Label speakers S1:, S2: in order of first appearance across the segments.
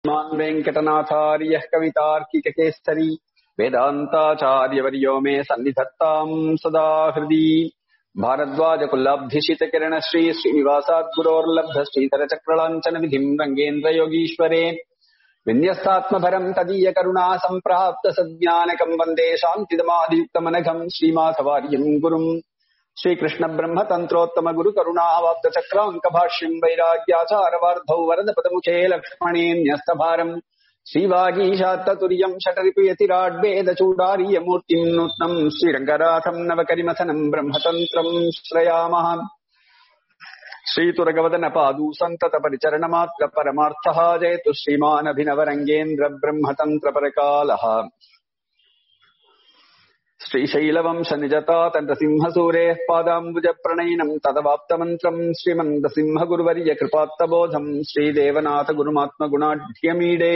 S1: श्रीमान् वेङ्कटनाथार्यः कवितार्किककेसरी वेदान्ताचार्यवर्यो मे सन्निधत्ताम् सदा हृदि भारद्वाजकुल्लाब्धिशितकिरणश्री श्रीनिवासाद्गुरोर्लब्ध श्रीधरचक्रलाञ्छनविधिम् रङ्गेन्द्रयोगीश्वरे विन्यस्तात्मभरम् तदीयकरुणा सम्प्राप्त सज्ञानकम् वन्दे शान्तिदमादियुक्तमनघम् श्रीमाधवार्यम् गुरुम् श्रीकृष्ण ब्रह्म तन्त्रोत्तम गुरु करुणावाप्त चक्राङ्कभाष्यम् वैराग्याचारवार्धौ वरदपदमुखे लक्ष्मणेऽन्यस्तभारम् श्रीवागीशात्ततुर्यम् षटरिपुयतिराड्वेदचूडारीयमूर्तिम् नूत्नम् श्रीरङ्गराथम् नवकरिमथनम् ब्रह्मतन्त्रम् श्रयामः श्रीतुरगवदनपादू सन्ततपरिचरणमात्र परमार्थः जयतु श्रीमानभिनवरङ्गेन्द्र ब्रह्मतन्त्रपरकालः श्रीशैलवंशनिजतातन्तसिंहसूरेः पादाम्बुजप्रणयिनम् तदवाप्तमन्त्रम् श्रीमन्दसिंहगुरुवर्य कृपात्तबोधम् श्रीदेवनाथगुरुमात्मगुणाढ्यमीडे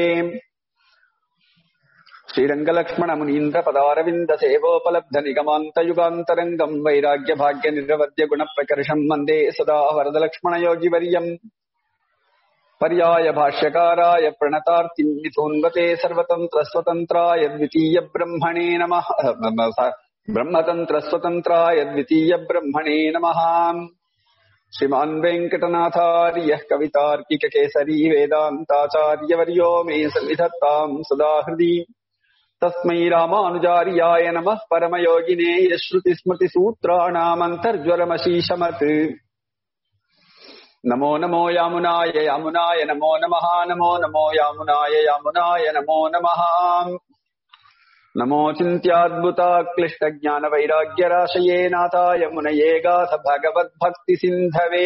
S1: श्रीरङ्गलक्ष्मणमुनीन्द्रपदारविन्दसेवोपलब्धनिगमान्तयुगान्तरङ्गम् वैराग्यभाग्यनिरवद्यगुणप्रकर्षम् वन्दे सदा वरदलक्ष्मणयोगिवर्यम् पर्याय भाष्यकाराय प्रणतार्तिम् मिथोन्वते सर्वतन्त्रस्वतन्त्राय द्वितीय ब्रह्मणे नमः ब्रह्मतन्त्रस्वतन्त्राय द्वितीय ब्रह्मणे नमः श्रीमान् वेङ्कटनाथार्यः कवितार्किककेसरी वेदान्ताचार्यवर्यो मे सन्निधत्ताम् सदा हृदि तस्मै रामानुजार्याय नमः परमयोगिने यश्रुतिस्मृतिसूत्राणामन्तर्ज्वरमशीशमत् नमो नमो यामुनाय यामुनाय नमो नमः नमो नमो यामुनाय यामुनाय नमो नमः नमो चिन्त्याद्भुताक्लिष्टज्ञानवैराग्यराशये नाथाय मुनये गाथ भगवद्भक्तिसिन्धवे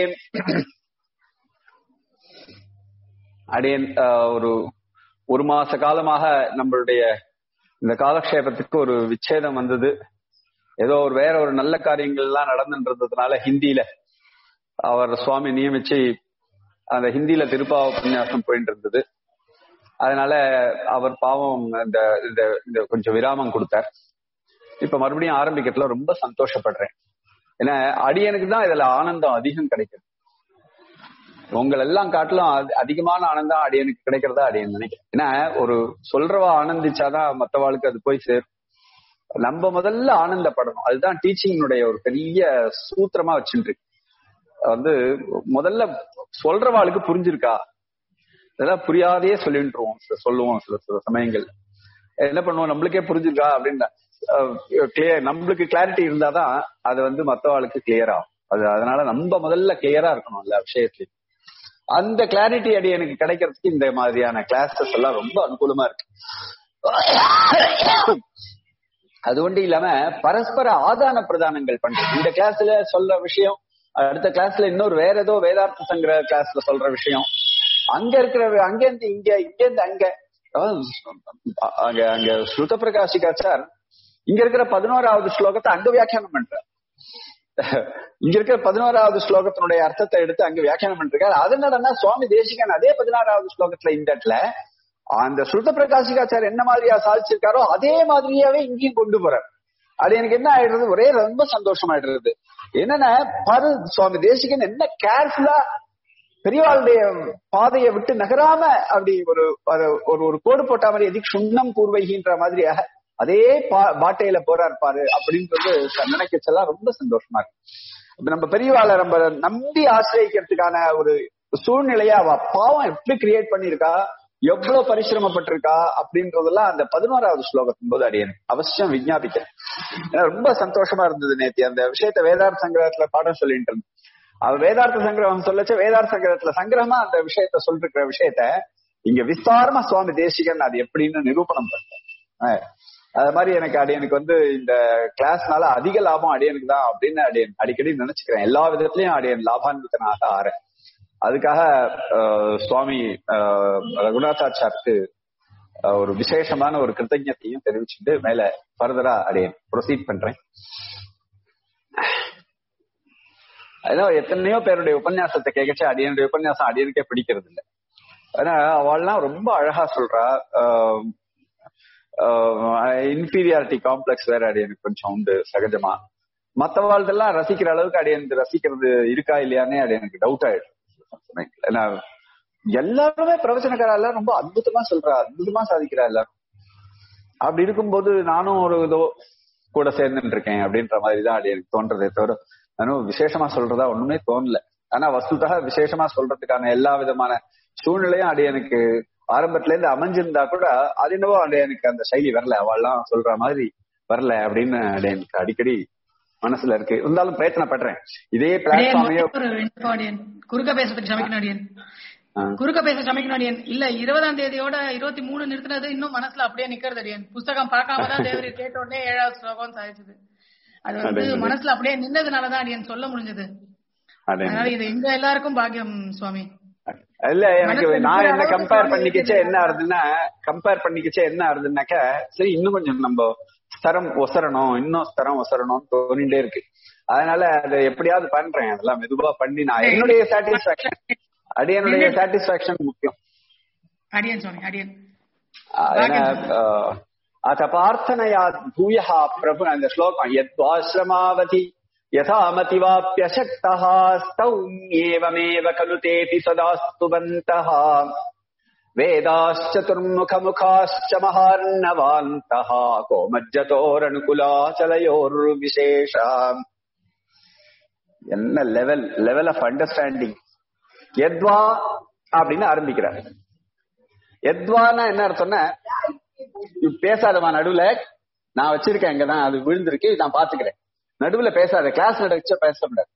S1: அடேன் ஒரு ஒரு மாச காலமாக நம்மளுடைய இந்த காலக்ஷேபத்துக்கு ஒரு விச்சேதம் வந்தது ஏதோ ஒரு வேற ஒரு நல்ல காரியங்கள் எல்லாம் நடந்துன்றதுனால ஹிந்தியில அவர் சுவாமி நியமிச்சு அந்த ஹிந்தியில திருப்பாவ உபன்யாசம் போயிட்டு இருந்தது அதனால அவர் பாவம் இந்த இந்த இந்த கொஞ்சம் விராமம் கொடுத்தார் இப்ப மறுபடியும் ஆரம்பிக்கிறதுல ரொம்ப சந்தோஷப்படுறேன் ஏன்னா அடியனுக்கு தான் இதுல ஆனந்தம் அதிகம் கிடைக்குது உங்கள் எல்லாம் காட்டிலும் அதிகமான ஆனந்தம் அடியனுக்கு கிடைக்கிறதா அடியன் நினைக்கிறேன் ஏன்னா ஒரு சொல்றவா ஆனந்திச்சாதான் மத்தவாளுக்கு அது போய் சேரும் நம்ம முதல்ல ஆனந்தப்படணும் அதுதான் டீச்சிங்கினுடைய ஒரு பெரிய சூத்திரமா வச்சுட்டு வந்து முதல்ல சொல்றவாளுக்கு புரிஞ்சிருக்கா இதெல்லாம் புரியாதே சொல்லிட்டுருவோம் சொல்லுவோம் சில சில சமயங்கள் என்ன பண்ணுவோம் நம்மளுக்கே புரிஞ்சிருக்கா அப்படின்னா கிளியர் நம்மளுக்கு கிளாரிட்டி இருந்தாதான் அது வந்து மத்தவாளுக்கு கிளியர் ஆகும் அது அதனால நம்ம முதல்ல கிளியரா இருக்கணும் எல்லா விஷயத்துலயும் அந்த கிளாரிட்டி அடி எனக்கு கிடைக்கிறதுக்கு இந்த மாதிரியான கிளாஸஸ் எல்லாம் ரொம்ப அனுகூலமா இருக்கு அது ஒன்றும் இல்லாம பரஸ்பர ஆதான பிரதானங்கள் பண்றது இந்த கிளாஸ்ல சொல்ற விஷயம் அடுத்த கிளாஸ்ல இன்னொரு வேற ஏதோ வேதார்த்த சங்கிர கிளாஸ்ல சொல்ற விஷயம் அங்க இருக்கிற அங்க இருந்து இங்க இங்க இருந்து அங்க அங்க அங்க ஸ்ருத பிரகாஷிகாச்சார் இங்க இருக்கிற பதினோராவது ஸ்லோகத்தை அங்க வியாக்கியானம் பண்ற இங்க இருக்கிற பதினோராவது ஸ்லோகத்தினுடைய அர்த்தத்தை எடுத்து அங்க வியாக்கியானம் பண்ணிருக்காரு அது என்னடனா சுவாமி தேசிகன் அதே பதினாறாவது ஸ்லோகத்துல இந்த இடத்துல அந்த ஸ்ருத பிரகாஷிகாச்சார் என்ன மாதிரியா சாதிச்சிருக்காரோ அதே மாதிரியாவே இங்கேயும் கொண்டு போறார் அது எனக்கு என்ன ஆயிடுறது ஒரே ரொம்ப சந்தோஷமாயிடுறது என்னன்னா பரு சுவாமி தேசிகன் என்ன கேர்ஃபுல்லா பெரியவாளுடைய பாதையை விட்டு நகராம அப்படி ஒரு ஒரு ஒரு கோடு போட்ட மாதிரி எதிக் சுண்ணம் கூர்வைகின்ற மாதிரியாக அதே பா பாட்டையில போறார் பாரு அப்படின்றது நினைக்கச்செல்லாம் ரொம்ப சந்தோஷமா இருக்கு நம்ம பெரியவாளை நம்ம நம்பி ஆசிரியக்கிறதுக்கான ஒரு சூழ்நிலையா அவ பாவம் எப்படி கிரியேட் பண்ணிருக்கா எவ்வளவு பரிசிரமப்பட்டிருக்கா அப்படின்றதெல்லாம் அந்த பதினோராவது ஸ்லோகத்தின் போது அடியேன் அவசியம் விஜாபிக்கிறேன் ரொம்ப சந்தோஷமா இருந்தது நேத்தி அந்த விஷயத்த வேதார்த்த சங்கிரகத்துல பாடம் சொல்லிட்டு இருந்தேன் அவர் வேதார்த்த சங்கிரகம் சொல்லச்ச வேதார்த்த சங்கிரகத்துல சங்கிரகமா அந்த விஷயத்த சொல்லிருக்கிற விஷயத்த இங்க விஸ்தாரமா சுவாமி தேசிகன் அது எப்படின்னு நிரூபணம் பண்றார் அது மாதிரி எனக்கு அடியனுக்கு வந்து இந்த கிளாஸ்னால அதிக லாபம் அடியனுக்கு தான் அப்படின்னு அடியன் அடிக்கடி நினைச்சுக்கிறேன் எல்லா விதத்திலயும் அடியன் லாபான்வித்தனாக ஆறேன் அதுக்காக சுவாமி ரகுநாதாச்சாருக்கு ஒரு விசேஷமான ஒரு கிருத்தஜத்தையும் தெரிவிச்சுட்டு மேல ஃபர்தரா அடியன் ப்ரொசீட் பண்றேன் அதான் எத்தனையோ பேருடைய உபன்யாசத்தை கேட்கச்சு அடியனுடைய உபன்யாசம் அடியனுக்கே பிடிக்கிறது இல்லை ஆனா அவள்லாம் ரொம்ப அழகா சொல்றா இன்ஃபீரியாரிட்டி காம்ப்ளெக்ஸ் வேற அடியனுக்கு கொஞ்சம் உண்டு சகஜமா மத்தவாழ்தெல்லாம் ரசிக்கிற அளவுக்கு அடியனுக்கு ரசிக்கிறது இருக்கா இல்லையானே அடியனுக்கு டவுட் ஆயிடும் ஏன்னா எல்லாருமே பிரவச்சனக்காரா எல்லாரும் ரொம்ப அற்புதமா சொல்றா அற்புதமா சாதிக்கிறா எல்லாரும் அப்படி இருக்கும்போது நானும் ஒரு இதோ கூட சேர்ந்துட்டு இருக்கேன் அப்படின்ற மாதிரி தான் அது எனக்கு தோன்றதே தவிர நானும் விசேஷமா சொல்றதா ஒண்ணுமே தோணல ஆனா வஸ்துதாக விசேஷமா சொல்றதுக்கான எல்லா விதமான சூழ்நிலையும் அது எனக்கு ஆரம்பத்துல இருந்து அமைஞ்சிருந்தா கூட அது என்னவோ அது எனக்கு அந்த சைலி வரல அவள்லாம் சொல்ற மாதிரி வரல அப்படின்னு அது எனக்கு அடிக்கடி மனசுல இருக்கு இருந்தாலும் பிரயத்தனப்படுறேன் இதே பிளாட்ஃபார்மையோ
S2: ஒரு விண்ணப்பம் அடியேன். குறுக்க பேசுறதுக்கு சமைக்கணும் அடியன்
S1: ஆ.
S2: குறுக்க பேச சமைக்கணும் அடியன் இல்ல இருபதாம் தேதியோட இருபத்தி மூணு நிறுத்தினது இன்னும் மனசுல அப்படியே நிக்கிறது அடியன் புஸ்தகம் பார்க்காம தான் தேவரி கேட்ட உடனே ஏழாவது ஸ்லோகம் சாதிச்சது அது வந்து
S1: அடே, அடே.
S2: மனசுல அப்படியே நின்னதுனாலதான் அடியன் சொல்ல முடிஞ்சது
S1: அது
S2: அதனால இது எங்க எல்லாருக்கும் பாக்கியம் சுவாமி
S1: இல்ல எனக்கு
S2: மனசுல
S1: நான்
S2: நிக்கிற
S1: என்ன
S2: அளவுக்கு
S1: கம்பேர்
S2: சுவாமி
S1: பண்ணிக்கிச்சே
S2: இருக்குது.
S1: என்ன ஆறுதுன்னா கம்பேர் பண்ணிக்கிச்சே என்ன ஆறுதுன்னாக்கா சரி இன்னும் கொஞ்சம் நம்ம ஸ்தரம் ஒசரணும் இன்னும் ஸ்தரம் ஒசரணும்னு தோணிட்டே இருக்கு அதனால அதை எப்படியாவது பண்றேன் அதெல்லாம் மெதுவா பண்ணி நான் என்னுடைய சாட்டிஸ்பாக்சன் அடியனுடைய சாட்டிஸ்பாக்சன் முக்கியம்
S2: அடியன் சுவாமி அடியன்
S1: ஏன்னா அஹ், அத பார்த்தனையா பூயா பிரபு அந்த ஸ்லோகம் யத்வாசிரமாவதி யதாமதிவாப்பியசக்தः स्तौम्येवमेव खलु तेऽपि सदा स्तुवन्तः वेदाश्चतुर्मुखमुखाश्च महार्णवान्तः कोमज्जतोरनुकुलाचलयोर्विशेषा என்ன லெவல் லெவல் ஆஃப் அண்டர்ஸ்டாண்டிங் எத்வா அப்படின்னு ஆரம்பிக்கிறார் எத்வானா என்ன அர்த்தம்னா நீ பேசாதமா நடுவுல நான் வச்சிருக்கேன் இங்கதான் அது விழுந்திருக்கு நான் பாத்துக்கிறேன் நடுவுல பேசாத கிளாஸ் நடச்ச பேச முடியாது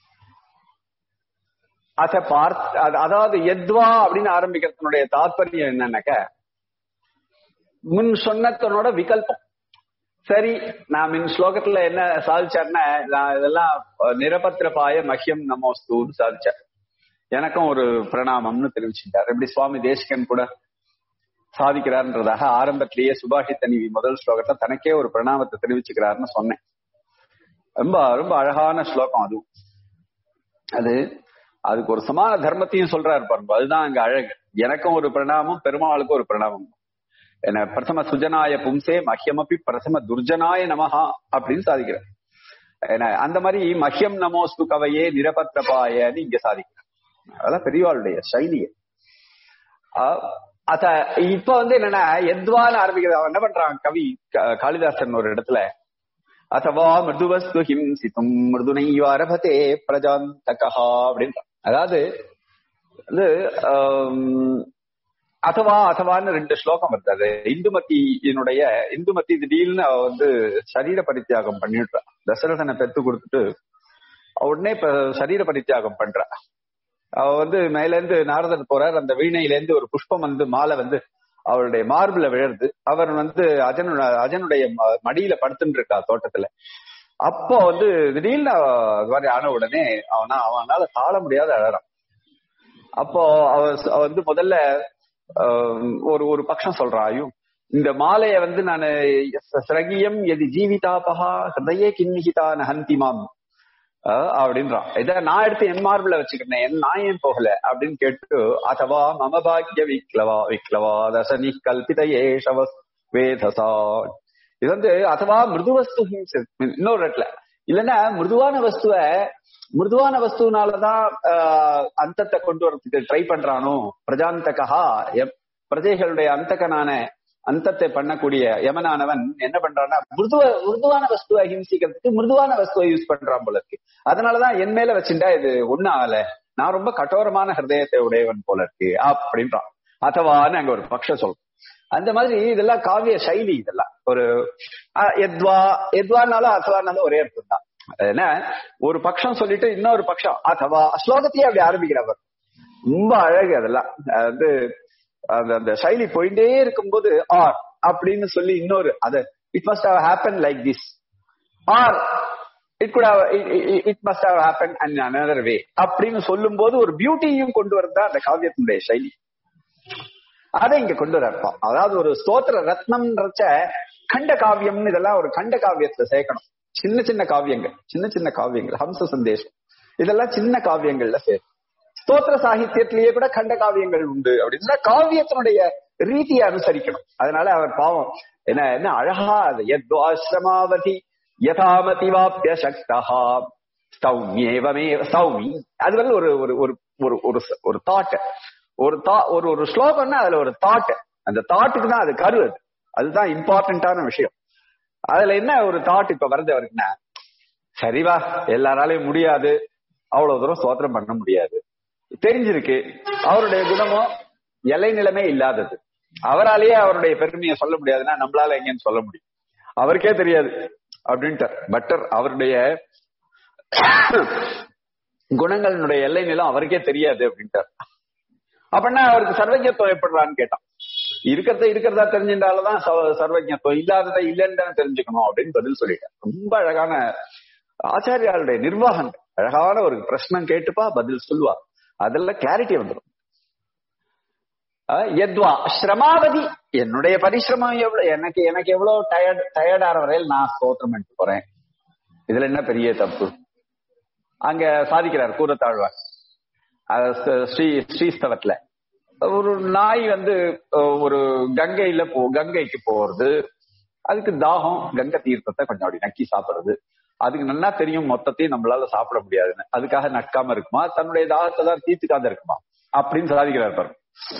S1: அத பார்த் அது- அதாவது எத்வா அப்படின்னு ஆரம்பிக்கிறதுனுடைய தாத்பரியம் என்னன்னாக்க முன் சொன்னதனோட விகல்பம் சரி நான் மின் ஸ்லோகத்துல என்ன சாதிச்சாருன்னா நான் இதெல்லாம் நிரபத்திரபாய மஹ்யம் நமோஸ்துன்னு சாதிச்சார் எனக்கும் ஒரு பிரணாமம்னு தெரிவிச்சுட்டார் எப்படி சுவாமி தேசிகன் கூட சாதிக்கிறார்ன்றதாக ஆரம்பத்திலேயே சுபாஷித்த நீவி முதல் ஸ்லோகத்துல தனக்கே ஒரு பிரணாமத்தை தெரிவிச்சுக்கிறாருன்னு சொன்னேன் ரொம்ப ரொம்ப அழகான ஸ்லோகம் அதுவும் அது அதுக்கு ஒரு சமான தர்மத்தையும் சொல்றாரு பாருங்க அதுதான் அங்க அழகு எனக்கும் ஒரு பிரணாமம் பெருமாளுக்கும் ஒரு பிரணாமம் என்ன பிரதம சுஜனாய பும்சே மஹ்யமபி பிரதம துர்ஜனாய நமஹா அப்படின்னு சாதிக்கிறார் என்ன அந்த மாதிரி மஹ்யம் நமோஸ்து கவையே நிரபத்திரபாயன்னு இங்க சாதிக்கிறார் அதெல்லாம் பெரியவாளுடைய சைலியே ஆஹ் அத இப்ப வந்து என்னன்னா எத்வான்னு ஆரம்பிக்கிறது அவன் என்ன பண்றான் கவி க- காளிதாசன் ஒரு இடத்துல அத்தவா மிருதுவஸ்து ஹிம்சித்தும் மிருதுனைவாரபதே பிரஜாந்தகா அப்படின்றான் அதாவது வந்து ஆம், அதவா அதவான்னு ரெண்டு ஸ்லோகம் வருது அது இந்துமதியினுடைய இந்துமதி திடீர்னு அவ வந்து சரீர பரித்தியாகம் பண்ணிடுறா தசரதனை பெத்து கொடுத்துட்டு அவ உடனே இப்ப சரீர பரித்தியாகம் பண்றா அவ வந்து மேல இருந்து நாரதர் போறார் அந்த வீணையில இருந்து ஒரு புஷ்பம் வந்து மாலை வந்து அவருடைய மார்புல விழருது அவர் வந்து அஜனு அஜனுடைய ம- மடியில படுத்துட்டு இருக்கா தோட்டத்துல அப்போ வந்து திடீர்னு அவ அது மாதிரி ஆன உடனே அவனா அவனால தாழ முடியாத அழறான் அப்போ அவ ச- அவ வந்து முதல்ல ஆஹ், ஒரு ஒரு பட்சம் சொல்றான் ஐயோ இந்த மாலைய வந்து நான் சிரகியம் எது ஜீவிதாபகா ஹிருதயே கிண்ணிகிதா நஹந்திமாம் ஆஹ் அப்படின்றான் இத நான் எடுத்து என் மார்பிள வச்சுக்கிறேன் என் நான் ஏன் போகல அப்படின்னு கேட்டு அதவா மம பாக்ய விக்லவா விக்லவா தசனி கல்பித ஏஷவ வேதசா இது வந்து அதவா மிருதுவஸ்து ஹிம்ச இன்னொரு இடத்துல இல்லைன்னா மிருதுவான வஸ்துவ மிருதுவான வஸ்துனாலதான் ஆஹ், அந்தத்தை கொண்டு வரதுக்கு ட்ரை பண்றானோ பிரஜாந்தகா எப்- பிரஜைகளுடைய அந்தகனான அந்தத்தை பண்ணக்கூடிய யமனானவன் என்ன பண்றான்னா மிருதுவ மிருதுவான வஸ்துவை அஹிம்சிக்கிறதுக்கு மிருதுவான வஸ்துவை யூஸ் பண்றான் போல இருக்கு அதனாலதான் என் மேல வச்சுட்டா இது ஒண்ணும் ஆகல நான் ரொம்ப கடோரமான ஹிருதயத்தை உடையவன் போல இருக்கு அப்படின்றான் அதவான்னு அங்க ஒரு பக்ஷம் சொல்றோம் அந்த மாதிரி இதெல்லாம் காவிய சைலி இதெல்லாம் ஒரு அஹ், எத்வா எத்வானாலும் அத்தவானாலும் ஒரே அர்த்தம் தான் என்ன ஒரு பக்ஷம் சொல்லிட்டு இன்னொரு பக்ஷம் அதவா ஸ்லோகத்தையே அப்படி ஆரம்பிக்கிறவர் ரொம்ப அழகு அதெல்லாம் அது வந்து அந்த அந்த சைலி போயிட்டே இருக்கும்போது ஆர் அப்படின்னு சொல்லி இன்னொரு அது it must have happen like this or it could it must have happen and another way அப்படின்னு சொல்லும்போது ஒரு பியூட்டியும் கொண்டு வரதா அந்த காவியத்தினுடைய சைலி அதை இங்க கொண்டு வரப்போம் அதாவது ஒரு ஸ்தோத்திர ரத்னம்ன்றச்ச கண்ட காவியம்னு இதெல்லாம் ஒரு கண்ட காவியத்துல சேர்க்கணும் சின்ன சின்ன காவியங்கள் சின்ன சின்ன காவியங்கள் ஹம்ச சந்தேஷம் இதெல்லாம் சின்ன காவியங்கள்ல சேரும் ஸ்தோத்திர சாகித்யத்திலேயே கூட கண்ட காவியங்கள் உண்டு அப்படின்னா காவியத்தினுடைய ரீதியை அனுசரிக்கணும் அதனால அவர் பாவம் என்ன என்ன அழகா அது யத்வாசிரமாவதி யதாமதி வாப்பிய சக்தா ஸ்தௌமியேவமே ஸ்தௌமி அது வந்து ஒரு ஒரு ஒரு ஒரு ஒரு ஒரு தாட் ஒரு தா ஒரு ஒரு ஸ்லோகம்னா அதுல ஒரு தாட் அந்த தாட்டுக்கு தான் அது கரு அது அதுதான் இம்பார்ட்டன்டான விஷயம் அதுல என்ன ஒரு தாட் இப்ப வருது அவருக்குன்னா சரிவா எல்லாராலையும் முடியாது அவ்வளவு தூரம் சோத்திரம் பண்ண முடியாது தெரிஞ்சிருக்கு அவருடைய குணமும் எல்லை நிலைமை இல்லாதது அவராலேயே அவருடைய பெருமையை சொல்ல முடியாதுன்னா நம்மளால எங்கன்னு சொல்ல முடியும் அவருக்கே தெரியாது அப்படின்ட்டு பட்டர் அவருடைய குணங்களினுடைய எல்லை நிலம் அவருக்கே தெரியாது அப்படின்ட்டார் அப்படின்னா அவருக்கு சர்வஜத்துவம் எப்படிறான்னு கேட்டான் இருக்கிறத இருக்கிறதா தெரிஞ்சின்றாலதான் ச- சர்வஜத்துவம் இல்லாததை இல்லைன்னு தானே தெரிஞ்சுக்கணும் அப்படின்னு பதில் சொல்லிட்டார் ரொம்ப அழகான ஆச்சாரியாளுடைய நிர்வாகம் அழகான ஒரு பிரச்சனை கேட்டுப்பா பதில் சொல்லுவா அதெல்லாம் கிளாரிட்டி வந்துடும் அஹ் எத்வா ஸ்ரமாவதி என்னுடைய பரிசிரமம் எவ்வளவு எனக்கு எனக்கு எவ்வளவு டயர்ட் டயர்டான வரையில் நான் ஸ்தோத்திரம் பண்ணிட்டு போறேன் இதுல என்ன பெரிய தப்பு அங்க சாதிக்கிறார் கூறத்தாழ்வார் அது ஸ்ரீ- ஸ்ரீ ஸ்ரீஸ்தவத்துல ஒரு நாய் வந்து அஹ், ஒரு கங்கையில போ கங்கைக்கு போறது அதுக்கு தாகம் கங்கை தீர்த்தத்தை கொஞ்சம் அப்படி நக்கி சாப்பிடுறது அதுக்கு நல்லா தெரியும் மொத்தத்தையும் நம்மளால சாப்பிட முடியாதுன்னு அதுக்காக நக்காம இருக்குமா தன்னுடைய தாகத்தை தான் தீர்த்துக்காத இருக்குமா அப்படின்னு சாதிக்கிறார் பாருங்க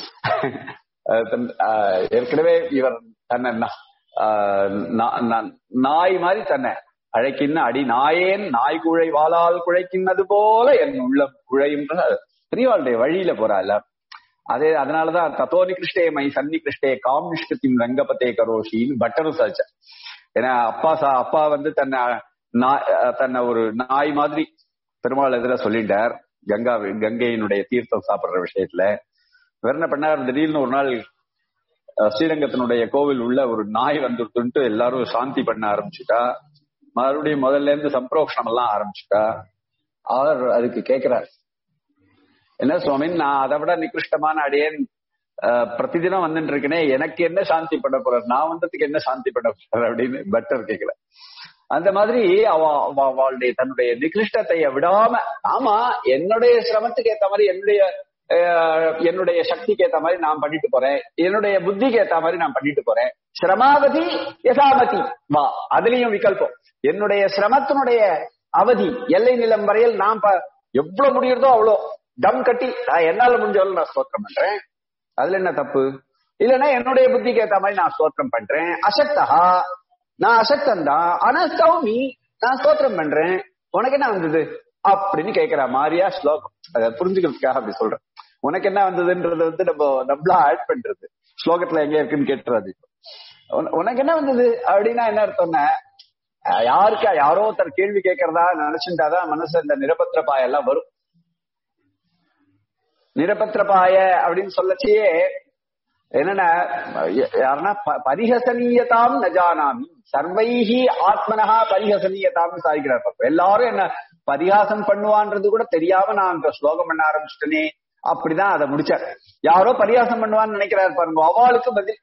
S1: அஹ் தன்- அஹ் ஏற்கனவே இவர் தன்னை நா- அஹ் நா- நா- நாய் மாதிரி தன்னை அழைக்கின்ற அடி நாயேன் நாய் குழை வாளால் குழைக்கின்றது போல என் உள்ளம் குழைன்ற பெரியவாளுடைய வழியில போறாள் அதே அதனாலதான் தத்தோ நிகிருஷ்டே மை சன்னி கிருஷ்டே காம் நிஷ்கத்தின் ரங்கபத்தே கரோஷின்னு பட்டரும் சாச்ச ஏன்னா அப்பா சா அப்பா வந்து தன்னை நா- அஹ் தன்னை ஒரு நாய் மாதிரி பெருமாள் எதிர சொல்லிட்டார் கங்கா கங்கையினுடைய தீர்த்தம் சாப்பிடுற விஷயத்துல வேற என்ன பண்ணார் திடீர்னு ஒரு நாள் அஹ், ஸ்ரீரங்கத்தினுடைய கோவில் உள்ள ஒரு நாய் வந்துட்டுன்ட்டு எல்லாரும் சாந்தி பண்ண ஆரம்பிச்சுட்டா மறுபடியும் முதல்ல இருந்து சம்பிரோக்ஷணம் எல்லாம் ஆரம்பிச்சுட்டா அவர் அதுக்கு கேக்குறார் என்ன சுவாமி நான் அதை விட நிகிருஷ்டமான அடியேன் அஹ், பிரதிதினம் வந்துட்டு இருக்கேனே எனக்கு என்ன சாந்தி பண்ண போறார் நான் வந்ததுக்கு என்ன சாந்தி பண்ண போறார் அப்படின்னு பட்டர் கேட்கல அந்த மாதிரி அவ அவ- அவளுடைய தன்னுடைய நிகிருஷ்டத்தை விடாம ஆமா என்னுடைய சிரமத்துக்கு ஏத்த மாதிரி என்னுடைய அஹ், என்னுடைய சக்திக்கு ஏத்த மாதிரி நான் பண்ணிட்டு போறேன் என்னுடைய புத்திக்கு ஏத்த மாதிரி நான் பண்ணிட்டு போறேன் சிரமாவதி யசாமதி வா அதுலயும் விகல்பம் என்னுடைய சிரமத்தினுடைய அவதி எல்லை நிலம் வரையில் நான் ப- எவ்வளவு முடியுறதோ அவ்வளோ டம் கட்டி நான் என்னால முடிஞ்சவளவு நான் ஸ்தோத்திரம் பண்றேன் அதுல என்ன தப்பு இல்லைன்னா என்னுடைய புத்திக்கு ஏத்த மாதிரி நான் ஸ்தோத்திரம் பண்றேன் அசக்தஹா நான் அசக்தன் தான் ஆனா சௌமி நான் ஸ்தோத்திரம் பண்றேன் உனக்கு என்ன வந்தது அப்படின்னு கேக்குற மாதிரியா ஸ்லோகம் அதை புரிஞ்சுக்கிறதுக்காக அப்படி சொல்றேன் உனக்கு என்ன வந்ததுன்றது வந்து நம்ம நம்மளா ஆட் பண்றது ஸ்லோகத்துல எங்க இருக்குன்னு கேட்டுறது உன- உனக்கு என்ன வந்தது அப்படின்னா என்ன அர்த்தம்னா அஹ் யாருக்கா யாரோ ஒருத்தர் கேள்வி கேட்கறதா நினைச்சுட்டாதான் மனசு இந்த நிரபத்திர பாயெல்லாம் வரும் நிரபத்திர பாய அப்படின்னு சொல்லச்சியே என்னன்னா ய- யாருன்னா ப- பரிஹசனீயதாம் நஜானாமி சர்வைஹி ஆத்மனஹா பரிஹசனீயதாம் சாதிக்கிறார் பாப்பா. எல்லாரும் என்ன பரிகாசம் பண்ணுவான்றது கூட தெரியாம நான் அந்த ஸ்லோகம் பண்ண ஆரம்பிச்சிட்டேனே அப்படிதான் அதை முடிச்சார் யாரோ பரிகாசம் பண்ணுவான்னு நினைக்கிறார் பாருங்க அவளுக்கு பதில்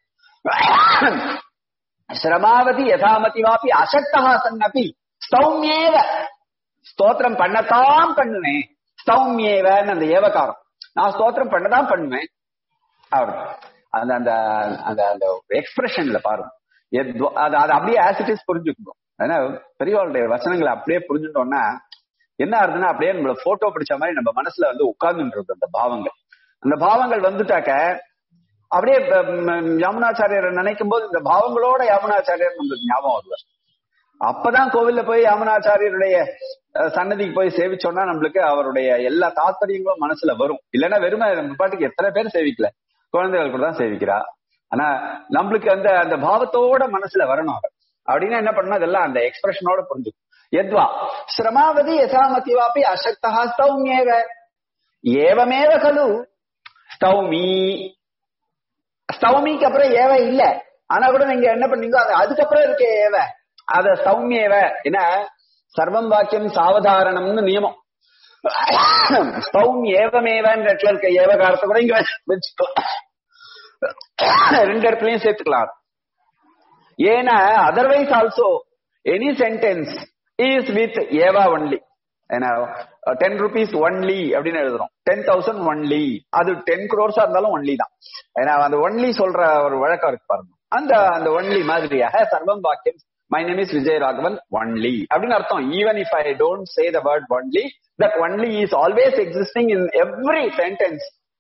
S1: சிரமாவதி யதாமதி வாபி அசக்தா சன்னபி ஸ்தௌமியேவ ஸ்தோத்திரம் பண்ணத்தான் பண்ணுவேன் ஸ்தௌமியேவன்னு அந்த ஏவகாரம் நான் ஸ்தோத்திரம் பண்ணதான் பண்ணுவேன் அப்படி அந்த அந்த அந்த அந்த எக்ஸ்பிரஷன்ல பாருங்க எத்வ- அது அது அப்படியே ஆசிட்டிஸ் புரிஞ்சுக்கணும் ஏன்னா பெரியவாளுடைய வசனங்களை அப்படியே புரிஞ்சுட்டோம்னா என்ன ஆகுதுன்னா அப்படியே நம்மள போட்டோ பிடிச்ச மாதிரி நம்ம மனசுல வந்து உட்கார்ந்துட்டு அந்த பாவங்கள் அந்த பாவங்கள் வந்துட்டாக்க அப்படியே ப- ம், யாமுனாச்சாரியரை நினைக்கும் போது இந்த பாவங்களோட யாமுனாச்சாரியர் நம்மளுக்கு ஞாபகம் வருவார் அப்பதான் கோவில்ல போய் யாமுனாச்சாரியருடைய அஹ், சன்னதிக்கு போய் சேவிச்சோம்னா நம்மளுக்கு அவருடைய எல்லா தாத்பரியங்களும் மனசுல வரும் இல்லைன்னா வெறுமை நம்ம பாட்டுக்கு எத்தனை பேர் சேவிக்கல குழந்தைகள் கூட தான் சேவிக்கிறா ஆனா நம்மளுக்கு அந்த அந்த பாவத்தோட மனசுல வரணும் அவர் அப்படின்னா என்ன பண்ணணும் அதெல்லாம் அந்த எக்ஸ்பிரஷனோட புரிஞ்சுக்கும் எத்வா சிரமாவதி யசாமதி வாப்பி அசக்தா ஸ்தௌமியேவ ஏவமேவ கலு ஸ்தௌமி ஸ்தௌமிக்கு அப்புறம் ஏவ இல்ல ஆனா கூட நீங்க என்ன பண்ணீங்க அது அதுக்கப்புறம் இருக்கே ஏவ அத சௌமியேவ என்ன சர்வம் வாக்கியம் சாவதாரணம்னு நியமம் ஸ்தௌம் ஏவமேவன்ற இடத்துல இருக்க ஏவகாரத்தை கூட இங்க வச்சுக்கலாம் ரெண்டு இடத்துலயும் சேர்த்துக்கலாம் ஏன்னா otherwise also any sentence is with ஏவா ஒன்லி ஏன்னா டென் ருபீஸ் ஒன்லி அப்படின்னு எழுதுறோம் டென் தௌசண்ட் ஒன்லி அது டென் குரோர்ஸா இருந்தாலும் ஒன்லி தான் ஏன்னா அந்த ஒன்லி சொல்ற ஒரு வழக்கம் இருக்கு பாருங்க அந்த அந்த ஒன்லி மாதிரியாக சர்வம் வாக்கியம் my name is Vijay Raghavan only அப்படின்னு அர்த்தம் even if I don't say the word only that only is always existing in every sentence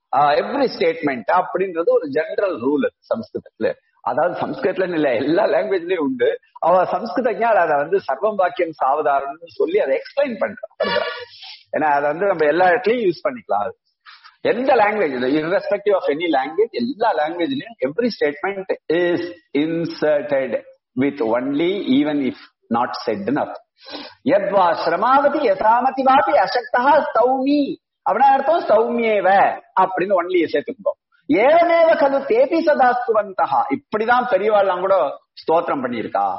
S1: every statement அப்படின்றது ஒரு ஜெனரல் ரூல் சம்ஸ்கிருதத்துல அதாவது சம்ஸ்கிருதத்துல இல்ல எல்லா லாங்குவேஜ்லயும் உண்டு அவ சம்ஸ்கிருதஜா அதை வந்து சர்வம் வாக்கியம் சாவதாரம்னு சொல்லி அதை எக்ஸ்பிளைன் பண்றான் ஏன்னா அதை வந்து நம்ம எல்லா இடத்துலயும் யூஸ் பண்ணிக்கலாம் அது எந்த language irrespective of any language எல்லா லாங்குவேஜ்லயும் every statement is inserted with only even if not set யத்வா சிரமாவதி யசாமதி வாபி அசக்தா சௌமி அப்படின்னா அர்த்தம் சௌமியேவ அப்படின்னு ஒன்லி சேர்த்துக்கிட்டோம் ஏவமேவ கலு தேபி சதாஸ்துவந்தகா இப்படிதான் பெரியவாள்லாம் கூட ஸ்தோத்திரம் பண்ணியிருக்கா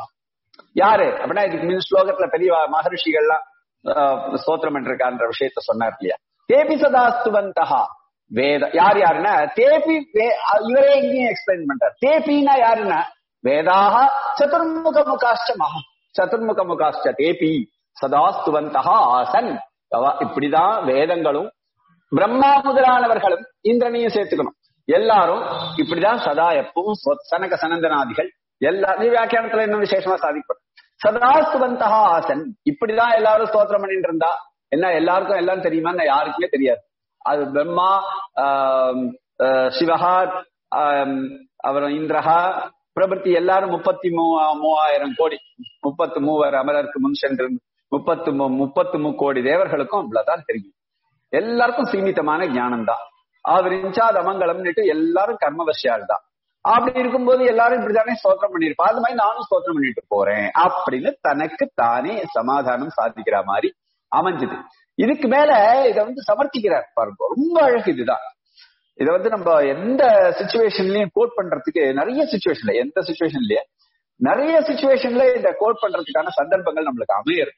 S1: யாரு அப்படின்னா இதுக்கு மின் ஸ்லோகத்துல பெரிய மகர்ஷிகள்லாம் ஆஹ், ஸ்தோத்திரம் பண்ணிருக்கான்ற விஷயத்த சொன்னார் இல்லையா தேபி சதாஸ்துவந்தகா வேத யார் யாருன்னா தேபி வே- இவரே இங்கேயும் எக்ஸ்பிளைன் பண்றார் தேபின்னா யாருன்னா வேதாக சதுர்முக முகாஷ்ட மகா சதுர்முக முகாஷ்ட தேபி சதாஸ்துவந்தகா ஆசன் அவ- இப்படிதான் வேதங்களும் பிரம்மா முதலானவர்களும் இந்திரனையும் சேர்த்துக்கணும் எல்லாரும் இப்படிதான் சதா எப்பவும் சொ- சனக சனந்தனாதிகள் எல்லா நீ வியாக்கியானத்துல இன்னும் விசேஷமா சாதிப்படும் சதாஸ்துவந்தகா ஆசன் இப்படிதான் எல்லாரும் ஸ்தோத்திரம் பண்ணிட்டு இருந்தா என்ன எல்லாருக்கும் எல்லாம் தெரியுமான்னு யாருக்குமே தெரியாது அது பிரம்மா ஆம், ஆஹ், சிவஹா ஆம், அப்புறம் இந்திரஹா பிரபத்தி எல்லாரும் முப்பத்தி மூவா மூவாயிரம் கோடி முப்பத்து மூவர் அமரருக்கு முன் சென்று முப்பத்து மூ முப்பத்து மூ கோடி தேவர்களுக்கும் அவ்வளவுதான் தெரியும் எல்லாருக்கும் சீமிதமான ஞானம் தான் அவர் இன்சாத் அமங்கலம்னுட்டு எல்லாரும் கர்மவசியால் தான் அப்படி இருக்கும்போது எல்லாரும் இப்படித்தானே ஸ்தோத்திரம் பண்ணிருப்பா அது மாதிரி நானும் ஸ்தோத்திரம் பண்ணிட்டு போறேன் அப்படின்னு தனக்கு தானே சமாதானம் சாதிக்கிற மாதிரி அமைஞ்சது இதுக்கு மேல இத வந்து சமர்த்திக்கிறார் பாருங்க ரொம்ப அழகு இதுதான் இத வந்து நம்ம எந்த சுச்சுவேஷன்லயும் கோட் பண்றதுக்கு நிறைய சுச்சுவேஷன்ல எந்த சுச்சுவேஷன்லயே நிறைய சுச்சுவேஷன்ல இந்த கோட் பண்றதுக்கான சந்தர்ப்பங்கள் நம்மளுக்கு அமையிறது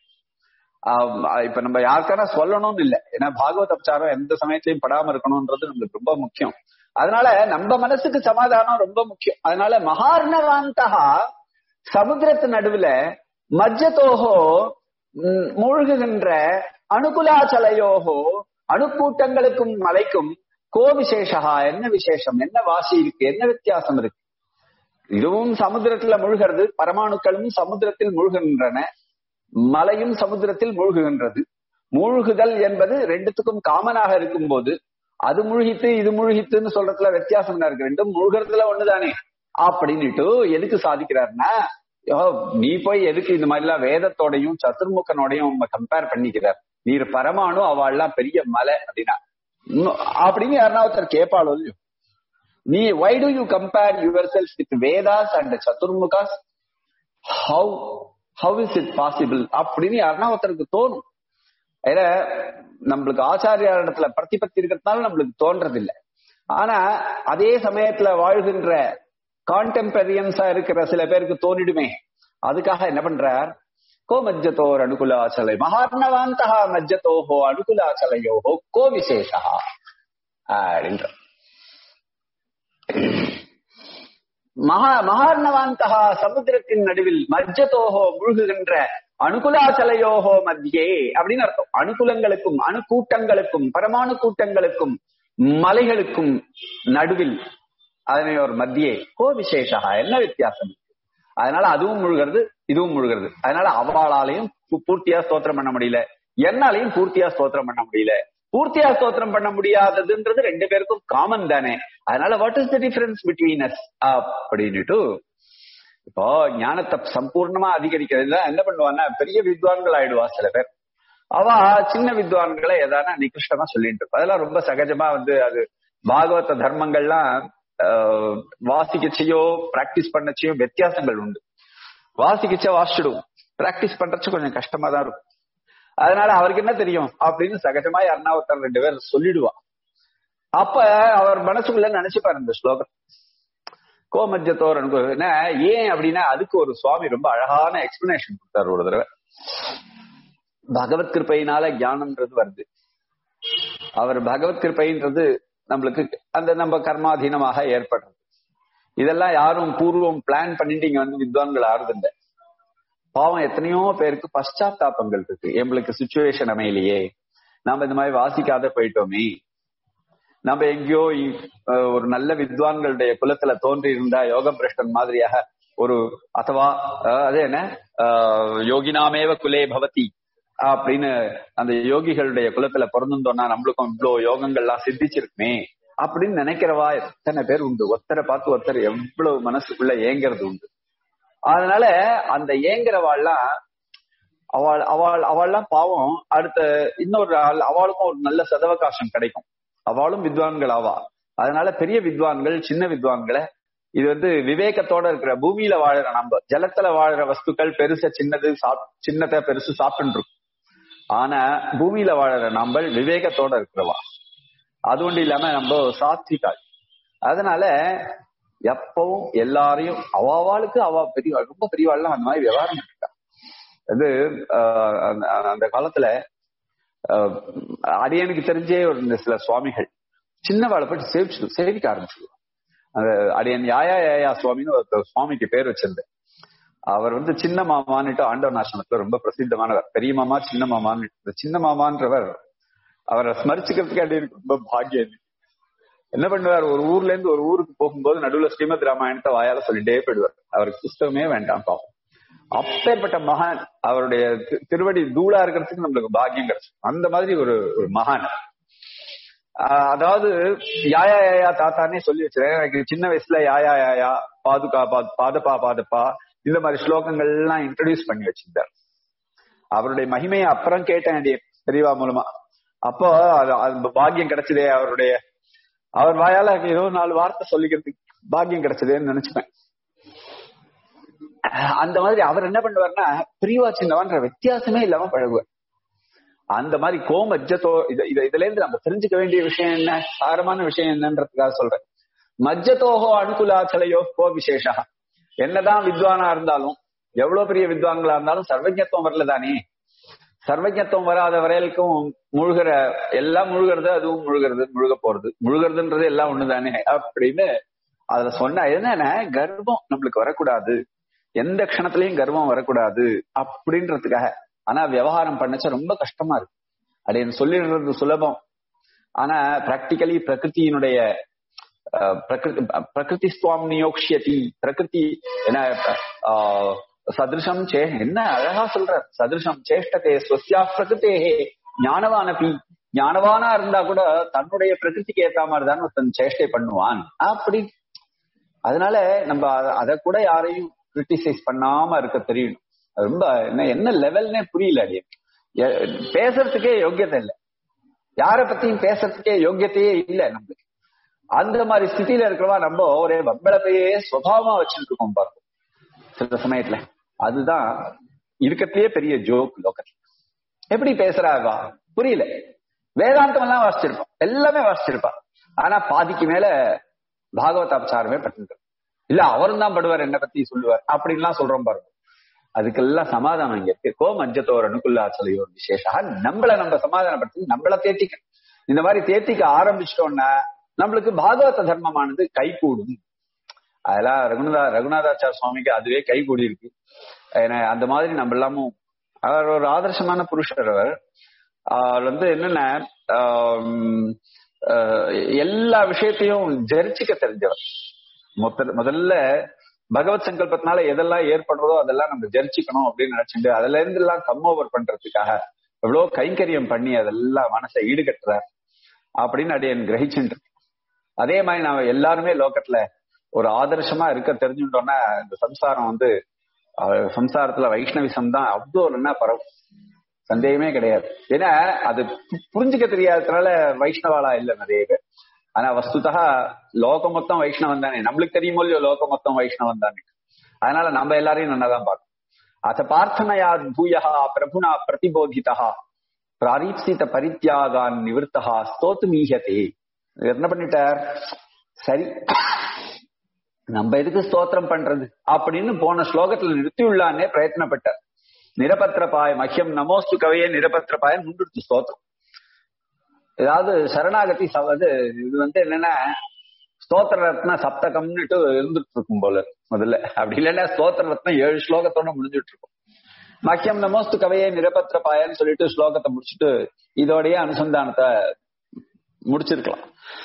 S1: ஆம், இப்ப நம்ம யாருக்கான சொல்லணும்னு இல்ல ஏன்னா பாகவத உபச்சாரம் எந்த சமயத்திலயும் படாம இருக்கணும்ன்றது நம்மளுக்கு ரொம்ப முக்கியம் அதனால நம்ம மனசுக்கு சமாதானம் ரொம்ப முக்கியம் அதனால மகார்ணவாந்தகா சமுத்திரத்து நடுவுல மஜ்ஜத்தோஹோ ம், மூழ்குகின்ற அணுகுலாச்சலையோஹோ அணுக்கூட்டங்களுக்கும் மலைக்கும் கோ விசேஷா என்ன விசேஷம் என்ன வாசி இருக்கு என்ன வித்தியாசம் இருக்கு இதுவும் சமுத்திரத்துல மூழ்கிறது பரமாணுக்களும் சமுத்திரத்தில் மூழ்குகின்றன மலையும் சமுத்திரத்தில் மூழ்குகின்றது மூழ்குதல் என்பது ரெண்டுத்துக்கும் காமனாக இருக்கும்போது அது மூழ்கித்து இது மூழ்கித்துன்னு சொல்றதுல வித்தியாசம் என்ன இருக்கு ரெண்டும் மூழ்கிறதுல ஒண்ணுதானே அப்படின்னுட்டு எதுக்கு சாதிக்கிறாருன்னா யோ, நீ போய் எதுக்கு இந்த மாதிரி எல்லாம் வேதத்தோடையும் சதுர்முகனோடையும் கம்பேர் பண்ணிக்கிறார் நீர் பரமாணு அவள்லாம் பெரிய மலை அப்படின்னா இன்னும் அப்படின்னு யாருன்னா ஒருத்தர் கேட்பாளோ இல்லையோ நீ why do you compare yourself with Vedas and சதுர்முகாஸ் how how is it possible அப்படின்னு யாருன்னா ஒருத்தருக்கு தோணும் ஏன்னா நம்மளுக்கு ஆச்சாரியா இடத்துல பிரதிபத்தி இருக்கிறதுனால நம்மளுக்கு தோன்றது இல்ல ஆனா அதே சமயத்துல வாழ்கின்ற கான்டெம்பரியன்ஸா இருக்கிற சில பேருக்கு தோணிடுமே அதுக்காக என்ன பண்றார் கோ மஜ்ஜத்தோர் அனுகுலாச்சலை மகார்ணவாந்தகா மஜ்ஜத்தோஹோ அனுகுலாச்சலையோஹோ கோ விசேஷா அப்படின்ற மகா மகார்ணவாந்தகா சமுத்திரத்தின் நடுவில் மஜ்ஜத்தோஹோ முழுகுகின்ற அணுகுலாச்சலையோஹோ மத்தியே அப்படின்னு அர்த்தம் அணுகுலங்களுக்கும் அணுக்கூட்டங்களுக்கும் பரமாணு கூட்டங்களுக்கும் மலைகளுக்கும் நடுவில் அதனை ஒரு மத்தியே கோ விசேஷா என்ன வித்தியாசம் அதனால அதுவும் முழுகிறது இதுவும் முழுகிறது அதனால அவளாலையும் பூ- பூர்த்தியா ஸ்தோத்திரம் பண்ண முடியல என்னாலையும் பூர்த்தியா ஸ்தோத்திரம் பண்ண முடியல பூர்த்தியா ஸ்தோத்திரம் பண்ண முடியாததுன்றது ரெண்டு பேருக்கும் காமன் தானே அதனால what is the difference between us அப்படின்னுட்டு இப்போ ஞானத்தை சம்பூர்ணமா அதிகரிக்கிறதுல என்ன பண்ணுவான்னா பெரிய வித்வான்கள் ஆயிடுவா சில பேர் அவ சின்ன வித்வான்களை எதானா நிகிருஷ்டமா சொல்லிட்டு இருப்பா அதெல்லாம் ரொம்ப சகஜமா வந்து அது பாகவத தர்மங்கள்லாம் ஆஹ், வாசிக்கச்சையோ பிராக்டிஸ் பண்ணச்சையோ வித்தியாசங்கள் உண்டு வாசிக்கச்ச வாசிச்சிடுவோம் பிராக்டிஸ் பண்றச்சு கொஞ்சம் கஷ்டமா தான் இருக்கும் அதனால அவருக்கு என்ன தெரியும் அப்படின்னு சகஜமா யாருன்னா ஒருத்தர் ரெண்டு பேர் சொல்லிடுவா அப்ப அவர் மனசுக்குள்ள நினைச்சுப்பாரு இந்த ஸ்லோகம் கோமஜத்தோர் என்ன ஏன் அப்படின்னா அதுக்கு ஒரு சுவாமி ரொம்ப அழகான எக்ஸ்பிளனேஷன் கொடுத்தாரு ஒரு தடவை பகவத் கிருப்பையினால ஞானம்ன்றது வருது அவர் பகவத் கிருப்பைன்றது நம்மளுக்கு அந்த நம்ம கர்மாதீனமாக ஏற்படுறது இதெல்லாம் யாரும் பூர்வம் பிளான் பண்ணிட்டு இங்க வந்து வித்வான்கள் ஆறுதில்ல பாவம் எத்தனையோ பேருக்கு பశ్చాத்தாபங்கள் இருக்கு எங்களுக்கு சுச்சுவேஷன் அமையலையே நாம இந்த மாதிரி வாசிக்காத போயிட்டோமே நம்ம எங்கேயோ இ- அஹ் ஒரு நல்ல வித்வான்களுடைய குலத்துல தோன்றி இருந்தா யோக பிரஷ்டன் மாதிரியாக ஒரு அதுவா அஹ் அது என்ன அஹ் யோகினாமேவ குலே பவதி அப்படின்னு அந்த யோகிகளுடைய குலத்துல பிறந்திருந்தோம்னா நம்மளுக்கும் இவ்வளவு யோகங்கள்லாம் சித்திச்சிருக்குமே அப்படின்னு நினைக்கிறவா எத்தனை பேர் உண்டு ஒருத்தரை பார்த்து ஒருத்தர் எவ்வளவு மனசுக்குள்ள ஏங்கிறது உண்டு அதனால அந்த ஏங்குறவாள்லாம் அவள் அவள் அவள்லாம் பாவம் அடுத்த இன்னொரு ஆள் அவளுக்கும் ஒரு நல்ல சதவகாசம் கிடைக்கும் அவளும் வித்வான்கள் ஆவா அதனால பெரிய வித்வான்கள் சின்ன வித்வான்களை இது வந்து விவேகத்தோட இருக்கிற பூமியில வாழற நம்ம ஜலத்துல வாழற வஸ்துக்கள் பெருச சின்னது சாப் சின்னதை பெருசு சாப்பிட்டு இருக்கும் ஆனா பூமியில வாழற நம்ம விவேகத்தோட இருக்கிறவா அது ஒன்றும் இல்லாம நம்ம சாத்விகாள் அதனால எப்பவும் எல்லாரையும் அவாவாளுக்கு அவ பெரிய ரொம்ப பெரியவாள்லாம் அந்த மாதிரி விவகாரம் இருக்கா அது ஆஹ் அந்த- அந்த காலத்துல ஆஹ் அடியனுக்கு தெரிஞ்சே ஒரு இந்த சில சுவாமிகள் சின்னவாளை போயிட்டு சேவிச்சு சேவிக்க ஆரம்பிச்சிருவாங்க அந்த அடியன் யாயா யாயா சுவாமின்னு ஒரு சுவாமிக்கு பேர் வச்சிருந்தேன் அவர் வந்து சின்ன மாமான்னுட்டு ஆண்டவன் ஆசிரமத்துல ரொம்ப பிரசித்தமானவர் பெரிய மாமா சின்ன மாமான்னு இந்த சின்ன மாமான்றவர் அவரை ஸ்மரிச்சுக்கிறதுக்கு அடியனுக்கு ரொம்ப பாக்கியம் என்ன பண்ணுவார் ஒரு ஊர்ல இருந்து ஒரு ஊருக்கு போகும்போது நடுவுல ஸ்ரீமத் ராமாயணத்தை வாயால சொல்லிட்டே போயிடுவார் அவருக்கு புஸ்தகமே வேண்டாம் பாவம் அப்பேற்பட்ட மகான் அவருடைய தி- திருவடி தூளா இருக்கிறதுக்கு நம்மளுக்கு பாக்கியம் கிடைச்சு அந்த மாதிரி ஒரு ஒரு மகான் ஆஹ் அதாவது யாயா யாயா தாத்தானே சொல்லி வச்சிருக்கேன் எனக்கு சின்ன வயசுல யாயா யாயா பாதுகா பாத் பாதப்பா பாதப்பா இந்த மாதிரி ஸ்லோகங்கள் எல்லாம் இன்ட்ரடியூஸ் பண்ணி வச்சிருந்தார் அவருடைய மகிமையை அப்புறம் கேட்டேன் அடியே பெரியவா மூலமா அப்போ அது அது பாக்கியம் கிடைச்சதே அவருடைய அவர் வாயால ஏதோ நாலு வார்த்தை சொல்லிக்கிறதுக்கு பாக்கியம் கிடைச்சதேன்னு நினைச்சுப்பேன் அந்த மாதிரி அவர் என்ன பண்ணுவார்னா பிரிவா சின்னவான்ற வித்தியாசமே இல்லாம பழகுவார் அந்த மாதிரி கோமஜ்ஜத்தோ இது இது- இதுல இருந்து நம்ம தெரிஞ்சுக்க வேண்டிய விஷயம் என்ன சாரமான விஷயம் என்னன்றதுக்காக சொல்றேன் மஜ்ஜத்தோஹோ அனுகுலாச்சலையோ கோ விசேஷா என்னதான் வித்வானா இருந்தாலும் எவ்வளவு பெரிய வித்வான்களா இருந்தாலும் சர்வஜத்துவம் வரல தானே சர்வஜத்துவம் வராத வரையிலுக்கும் முழுகிற எல்லாம் முழுகிறது அதுவும் முழுகிறது முழுக போறது முழுகிறதுன்றது எல்லாம் ஒண்ணுதானே அப்படின்னு அதுல சொன்ன என்னன்னா கர்வம் நம்மளுக்கு வரக்கூடாது எந்த க்ஷணத்திலயும் கர்வம் வரக்கூடாது அப்படின்றதுக்காக ஆனா விவகாரம் பண்ணச்ச ரொம்ப கஷ்டமா இருக்கு அப்படின்னு சொல்லிடுறது சுலபம் ஆனா பிராக்டிக்கலி பிரகிருத்தியினுடைய அஹ், பிரகிருதி பிரகிருதி சுவாம் நியோக்ஷியதி பிரகிருதி என்ன ஆஹ், சதிருஷம் சே என்ன அழகா சொல்ற சதிருஷம் சேஷ்டதே ஸ்வசியா பிரகிருத்தேஹே ஞானவானபி ஞானவானா இருந்தா கூட தன்னுடைய பிரகிருதிக்கு ஏத்த மாதிரி தான் தன் சேஷ்டை பண்ணுவான் அப்படி அதனால நம்ம அத- அத கூட யாரையும் கிரிட்டிசைஸ் பண்ணாம இருக்க தெரியணும் அது ரொம்ப என்ன என்ன லெவல்னே புரியல அடி பேசுறதுக்கே யோக்கியதை இல்லை யார பத்தியும் பேசுறதுக்கே யோக்கியத்தையே இல்ல நம்மளுக்கு அந்த மாதிரி ஸ்திதியில இருக்கிறவா நம்ம ஒரே வம்பளப்பையே சுவாவமா வச்சுட்டு இருக்கோம் பார்ப்போம் சில சமயத்துல அதுதான் இருக்கத்திலேயே பெரிய ஜோக் லோக்கத்துல எப்படி பேசுறாவா புரியல வேதாந்தம் எல்லாம் வாசிச்சிருப்போம் எல்லாமே வாசிச்சிருப்பா ஆனா பாதிக்கு மேல பாகவத அபச்சாரமே பட்டு இல்ல அவரும் தான் படுவார் என்ன பத்தி சொல்லுவார் அப்படின்லாம் சொல்றோம் பாருங்க அதுக்கெல்லாம் சமாதானம் இங்க இருக்கு கோ மஞ்சத்தோர் அனுகுல்லாச்சலையோ விசேஷா நம்மள நம்ம சமாதானப்படுத்தி நம்மள தேத்திக்க இந்த மாதிரி தேத்திக்க ஆரம்பிச்சிட்டோம்னா நம்மளுக்கு பாகவத தர்மமானது கைகூடும் அதெல்லாம் ரகுநாதா ரகுநாதாச்சார சுவாமிக்கு அதுவே கை கூடி இருக்கு ஏன்னா அந்த மாதிரி நம்ம எல்லாமும் அவர் ஒரு ஆதர்சமான புருஷர் அவர் அவர் வந்து என்னன்னா ஆம், ஆஹ், எல்லா விஷயத்தையும் ஜெரிச்சுக்க தெரிஞ்சவர் மொத்த முதல்ல பகவத் சங்கல்பத்தினால எதெல்லாம் ஏற்படுறதோ அதெல்லாம் நம்ம ஜெரிச்சுக்கணும் அப்படின்னு நினைச்சிட்டு அதுல இருந்து எல்லாம் கம் ஓவர் பண்றதுக்காக எவ்வளவு கைங்கரியம் பண்ணி அதெல்லாம் மனசை ஈடுகட்டுறார் அப்படின்னு அடியன் கிரகிச்சுட்டு இருக்கேன். அதே மாதிரி நாம எல்லாருமே லோகத்துல ஒரு ஆதர்சமா இருக்க தெரிஞ்சுட்டோம்னா இந்த சம்சாரம் வந்து அஹ், சம்சாரத்துல வைஷ்ணவிசம் தான் அவ்வளோ என்ன பரவும் சந்தேகமே கிடையாது ஏன்னா அது பு- புரிஞ்சுக்க தெரியாததுனால வைஷ்ணவாலா இல்ல நிறைய பேர் ஆனா வஸ்துதா லோகம் மொத்தம் வைஷ்ணவன் தானே நம்மளுக்கு தெரியுமோ இல்லையோ லோகம் மொத்தம் வைஷ்ணவன் தானே அதனால நம்ம எல்லாரையும் நல்லாதான் பார்க்கணும் அத பார்த்தனையா பூயா பிரபுனா பிரதிபோதிதா பிராரீப்சித பரித்யாகான் நிவர்த்தகா ஸ்தோத்து மீஹதே இவர் என்ன பண்ணிட்டார் சரி நம்ம எதுக்கு ஸ்தோத்திரம் பண்றது அப்படின்னு போன ஸ்லோகத்துல நிறுத்தியுள்ளானே பிரயத்னப்பட்டார் நிரபத்திரபாய மஹ்யம் நமோஸ்து கவையே நிரபத்திரபாய முன்னிறுத்து ஸ்தோத்திரம் ஏதாவது சரணாகதி சவ- இது இது வந்து என்னன்னா ஸ்தோத்திர ரத்ன சப்தகம்னுட்டு இருந்துட்டு இருக்கும் போல முதல்ல அப்படி இல்லைன்னா ஸ்தோத்திர ரத்னம் ஏழு ஸ்லோகத்தோட முடிஞ்சிட்டு இருக்கும் மக்கியம் நமோஸ்து கவையே நிரபத்திரபாயன்னு சொல்லிட்டு ஸ்லோகத்தை முடிச்சுட்டு இதோடய அனுசந்தானத்தை முடிச்சிருக்கலாம்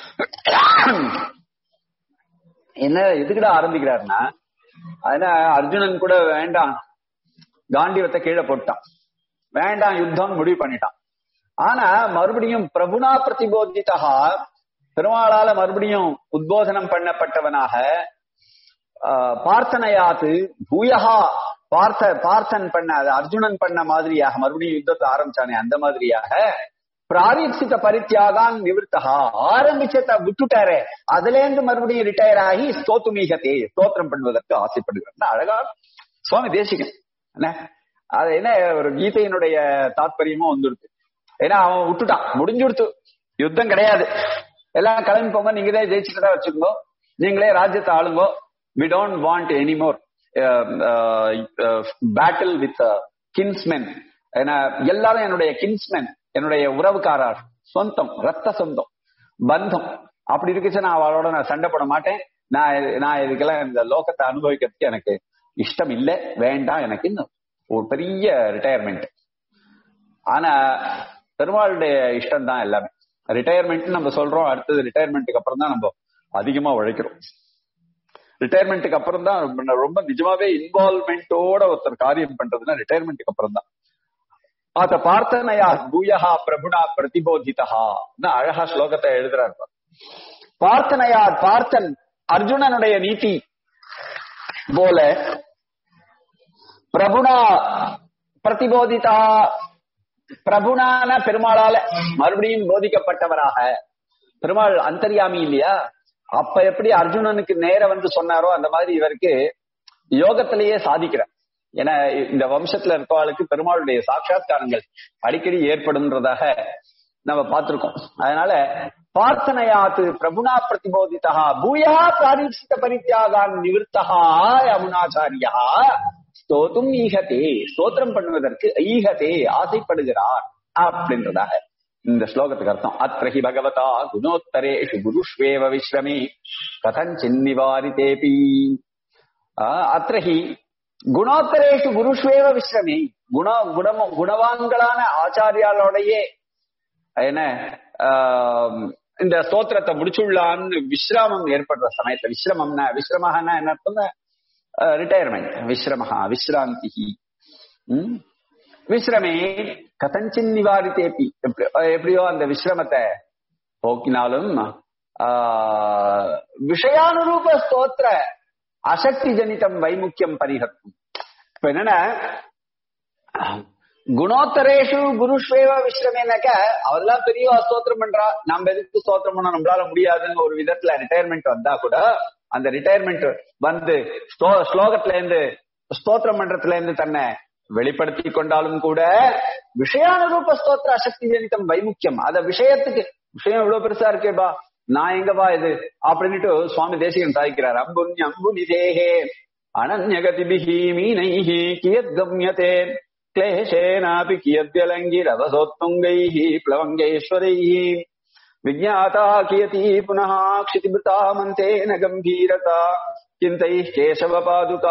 S1: என்ன எதுக்குடா ஆரம்பிக்கிறாருன்னா அதனால அர்ஜுனன் கூட வேண்டாம் காண்டிவத்தை கீழே போட்டான் வேண்டாம் யுத்தம் முடிவு பண்ணிட்டான் ஆனா மறுபடியும் பிரபுனா பிரதிபோதிதா பெருமாளால மறுபடியும் உத்போதனம் பண்ணப்பட்டவனாக ஆஹ், பார்த்தனையாத்து பூயகா பார்த்த பார்த்தன் பண்ண அது அர்ஜுனன் பண்ண மாதிரியாக மறுபடியும் யுத்தத்தை ஆரம்பிச்சானே அந்த மாதிரியாக பிராரீப்சித பரித்தியாகான் நிவிர்த்தகா ஆரம்பிச்சத விட்டுட்டாரே அதுல இருந்து மறுபடியும் ரிட்டையர் ஆகி ஸ்தோத்துமீகத்தே ஸ்தோத்திரம் பண்ணுவதற்கு ஆசைப்படுகிறார் அழகா சுவாமி தேசிகன் என்ன அது என்ன ஒரு கீதையினுடைய தாத்பரியமும் வந்துடுது ஏன்னா அவன் விட்டுட்டான் முடிஞ்சுடுத்து யுத்தம் கிடையாது எல்லாம் கிளம்பி போங்க நீங்க தான் ஜெயிச்சுட்டதா வச்சுக்கோ நீங்களே ராஜ்யத்தை ஆளுங்கோ we don't want anymore battle with kinsmen ஏன்னா எல்லாரும் என்னுடைய கின்ஸ்மென் என்னுடைய உறவுக்காரர் சொந்தம் ரத்த சொந்தம் பந்தம் அப்படி இருக்குச்சு நான் அவளோட நான் சண்டை போட மாட்டேன் நான் நான் இதுக்கெல்லாம் இந்த லோகத்தை அனுபவிக்கிறதுக்கு எனக்கு இஷ்டம் இல்லை வேண்டாம் எனக்கு இன்னும் ஒரு பெரிய ரிட்டையர்மெண்ட் ஆனா பெருமாளுடைய இஷ்டம் தான் எல்லாமே ரிட்டையர்மெண்ட் நம்ம சொல்றோம் அடுத்தது ரிட்டையர்மெண்ட்டுக்கு அப்புறம் தான் நம்ம அதிகமா உழைக்கிறோம் ரிட்டையர்மெண்ட்டுக்கு அப்புறம் தான் ரொம்ப- ரொம்ப நிஜமாவே இன்வால்மெண்டோட ஒருத்தர் காரியம் பண்றதுன்னா ரிட்டையர்மெண்ட்டுக்கு அப்புறம் தான் அத பார்த்தனையா பூயகா பிரபுனா பிரதிபோதிதா அழகா ஸ்லோகத்தை எழுதுறாரு பாரு. பார்த்தனையார் பார்த்தன் அர்ஜுனனுடைய நீதி போல பிரபுனா பிரதிபோதிதா பிரபுனான பெருமாளால மறுபடியும் போதிக்கப்பட்டவராக பெருமாள் அந்தர்யாமி இல்லையா அப்ப எப்படி அர்ஜுனனுக்கு நேர வந்து சொன்னாரோ அந்த மாதிரி இவருக்கு யோகத்திலேயே சாதிக்கிறார் ஏன்னா இந்த வம்சத்துல இருக்கவாளுக்கு பெருமாளுடைய சாட்சாத்காரங்கள் அடிக்கடி ஏற்படும்ன்றதாக நம்ம பார்த்திருக்கோம் அதனால பார்த்தனையாத்து பிரபுனா பிரதிபோதிதா பூயா பிராரீப்சித பரித்தியாகான் நிவிர்த்தகா யமுனாச்சாரியா ஸ்தோத்தும் ஈகதே ஸ்தோத்திரம் பண்ணுவதற்கு ஈகதே ஆசைப்படுகிறார் அப்படின்றதாக இந்த ஸ்லோகத்துக்கு அர்த்தம் அத்ரஹி பகவதா குணோத்தரேஷு குருஷ்வேவ விஸ்ரமே கதஞ்சின் நிவாரிதேபி ஆஹ் அத்ரஹி குணோத்தரேஷு குருஷ்வேவ விஸ்ரமே குண குணம் குணவான்களான ஆச்சாரியாலோடையே என்ன ஆஹ் இந்த ஸ்தோத்திரத்தை முடிச்சுள்ளான்னு விஸ்ராமம் ஏற்படுற சமயத்துல விஸ்ரமம்னா விஸ்ரமஹான்னா என்ன அர்த்தம் ரிட்டையர்மெண்ட் விஸ்ரமஹா விஸ்ராந்தி ம்? விஸ்ரமே கதஞ்சின் நிவாரித்தேப்பி எப்படி- எப்படியோ அந்த விஸ்ரமத்தை போக்கினாலும் ஆஹ், விஷயானுரூப ஸ்தோத்திர அசக்தி ஜனிதம் வைமுக்கியம் பரிகர்த்தும் இப்ப என்னன்னா குணோத்தரேஷு குருஷ்வேவ விஸ்ரமேனாக்க அவர்லாம் பெரிய ஸ்தோத்திரம் பண்றா நம்ம எதுக்கு ஸ்தோத்திரம் பண்ண நம்மளால முடியாதுன்னு ஒரு விதத்துல ரிட்டையர்மெண்ட் வந்தா கூட அந்த ரிட்டையர்மெண்ட் வந்து ஸ்லோ- ஸ்லோகத்துல இருந்து ஸ்தோத்திரம் பண்றதுல இருந்து தன்னை வெளிப்படுத்தி கொண்டாலும் கூட விஷயானுரூப ஸ்தோத்திர அசக்தி ஜனிதம் வைமுக்கியம் அத விஷயத்துக்கு விஷயம் இவ்வளவு பெருசா இருக்கேபா நான் எங்கப்பா இது அப்படின்னுட்டு சுவாமி தேசிகன் சாதிக்கிறார் அம்புனி அம்புனி தேகே அனன்யகதிபிஹி மீனைஹி கியத் கம்யதே क्लेशेनापि कियद्यलङ्गिरवसोत्तुङ्गैः प्लवङ्गेश्वरैः विज्ञाता कियती पुनः क्षितिभृता मन्तेन गम्भीरता चिन्तैः केशवपादुका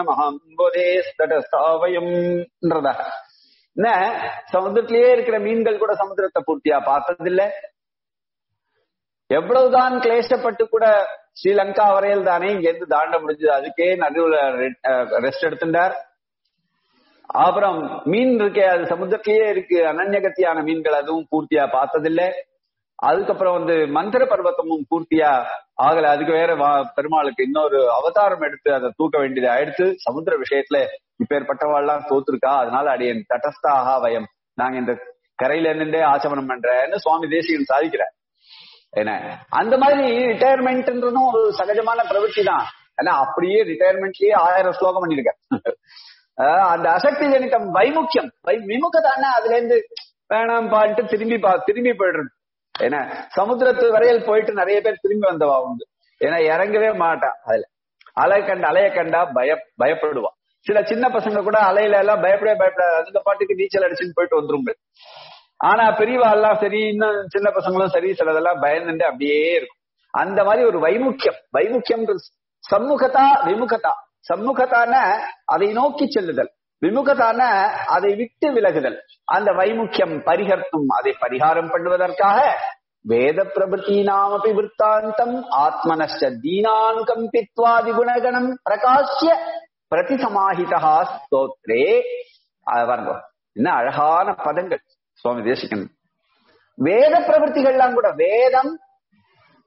S1: குணமஹம்போதேஸ்தடஸ்தாவயம்ன்றத என்ன சமுத்திரத்திலேயே இருக்கிற மீன்கள் கூட சமுத்திரத்தை பூர்த்தியா பார்த்ததில்ல எவ்வளவுதான் கிளேசப்பட்டு கூட ஸ்ரீலங்கா வரையில் தானே இங்க இருந்து தாண்ட முடிஞ்சது அதுக்கே நடுவுல ரெஸ்ட் எடுத்துட்டார் அப்புறம் மீன் இருக்கே அது சமுத்திரத்திலேயே இருக்கு அனன்யகத்தியான மீன்கள் அதுவும் பூர்த்தியா பார்த்ததில்லை அதுக்கப்புறம் வந்து மந்திர பர்வத்தமும் பூர்த்தியா ஆகல அதுக்கு வேற வா- பெருமாளுக்கு இன்னொரு அவதாரம் எடுத்து அதை தூக்க வேண்டியது ஆயிடுத்து சமுத்திர விஷயத்துல இப்பேற்பட்டவாள்லாம் தோத்துருக்கா அதனால அடியன் தட்டஸ்தாக வயம் நாங்க இந்த கரையில இருந்தே ஆச்சமனம் பண்றேன்னு சுவாமி தேசிகன் சாதிக்கிறார் என்ன அந்த மாதிரி ரிட்டையர்மெண்ட்ன்றதும் ஒரு சகஜமான பிரவೃತ್ತಿ தான் ஏன்னா அப்படியே ரிட்டையர்மெண்ட்லயே ஆயிரம் ஸ்லோகம் பண்ணிருக்கேன் ஆஹ் அந்த அசக்தி ஜனிதம் வைமுக்கியம் வை விமுகதானே அதுல இருந்து வேணாம் பாட்டு திரும்பி பா திரும்பி போயிடுறது ஏன்னா சமுத்திரத்து வரையில் போயிட்டு நிறைய பேர் திரும்பி வந்தவா உண்டு ஏன்னா இறங்கவே மாட்டான் அதுல அலை கண்ட அலைய கண்டா பய பயப்படுவா சில சின்ன பசங்க கூட அலையில எல்லாம் பயப்படவே பயப்படாது அதுங்க பாட்டுக்கு நீச்சல் அடிச்சுன்னு போயிட்டு வந்துருங்க ஆனா பெரியவா எல்லாம் சரி இன்னும் சின்ன பசங்களும் சரி சிலதெல்லாம் பயந்துட்டு அப்படியே இருக்கும் அந்த மாதிரி ஒரு வைமுக்கியம் வைமுக்கியம் சண்முகதா விமுகதா சண்முகத்தான அதை நோக்கி செல்லுதல் விமுகத்தான அதை விட்டு விலகுதல் அந்த வைமுக்கியம் பரிகர்த்தும் அதை பரிகாரம் பண்ணுவதற்காக வேத பிரபுத்தீனாமபி விற்த்தாந்தம் ஆத்மனஷ்ட தீனான் கம்பித்வாதி குணகணம் பிரகாசிய பிரதிசமாஹிதா ஸ்தோத்ரே அது பாருங்க என்ன அழகான பதங்கள் சுவாமி தேசிகன் வேத பிரவൃத்திகள்லாம் கூட வேதம்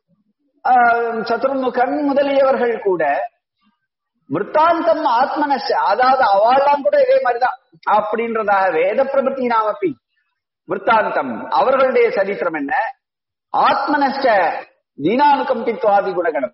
S1: ஆஹ், சதுர்முகன் முதலியவர்கள் கூட விற்த்தாந்தம் ஆத்மனச அதாவது அவெல்லாம் கூட இதே மாதிரிதான் அப்படின்றதாக வேத பிரபத்தி நாமப்பி விற்த்தாந்தம் அவர்களுடைய சரித்திரம் என்ன ஆத்மனஷ்ட தீனானுகம்பித்வாதி குணகணம்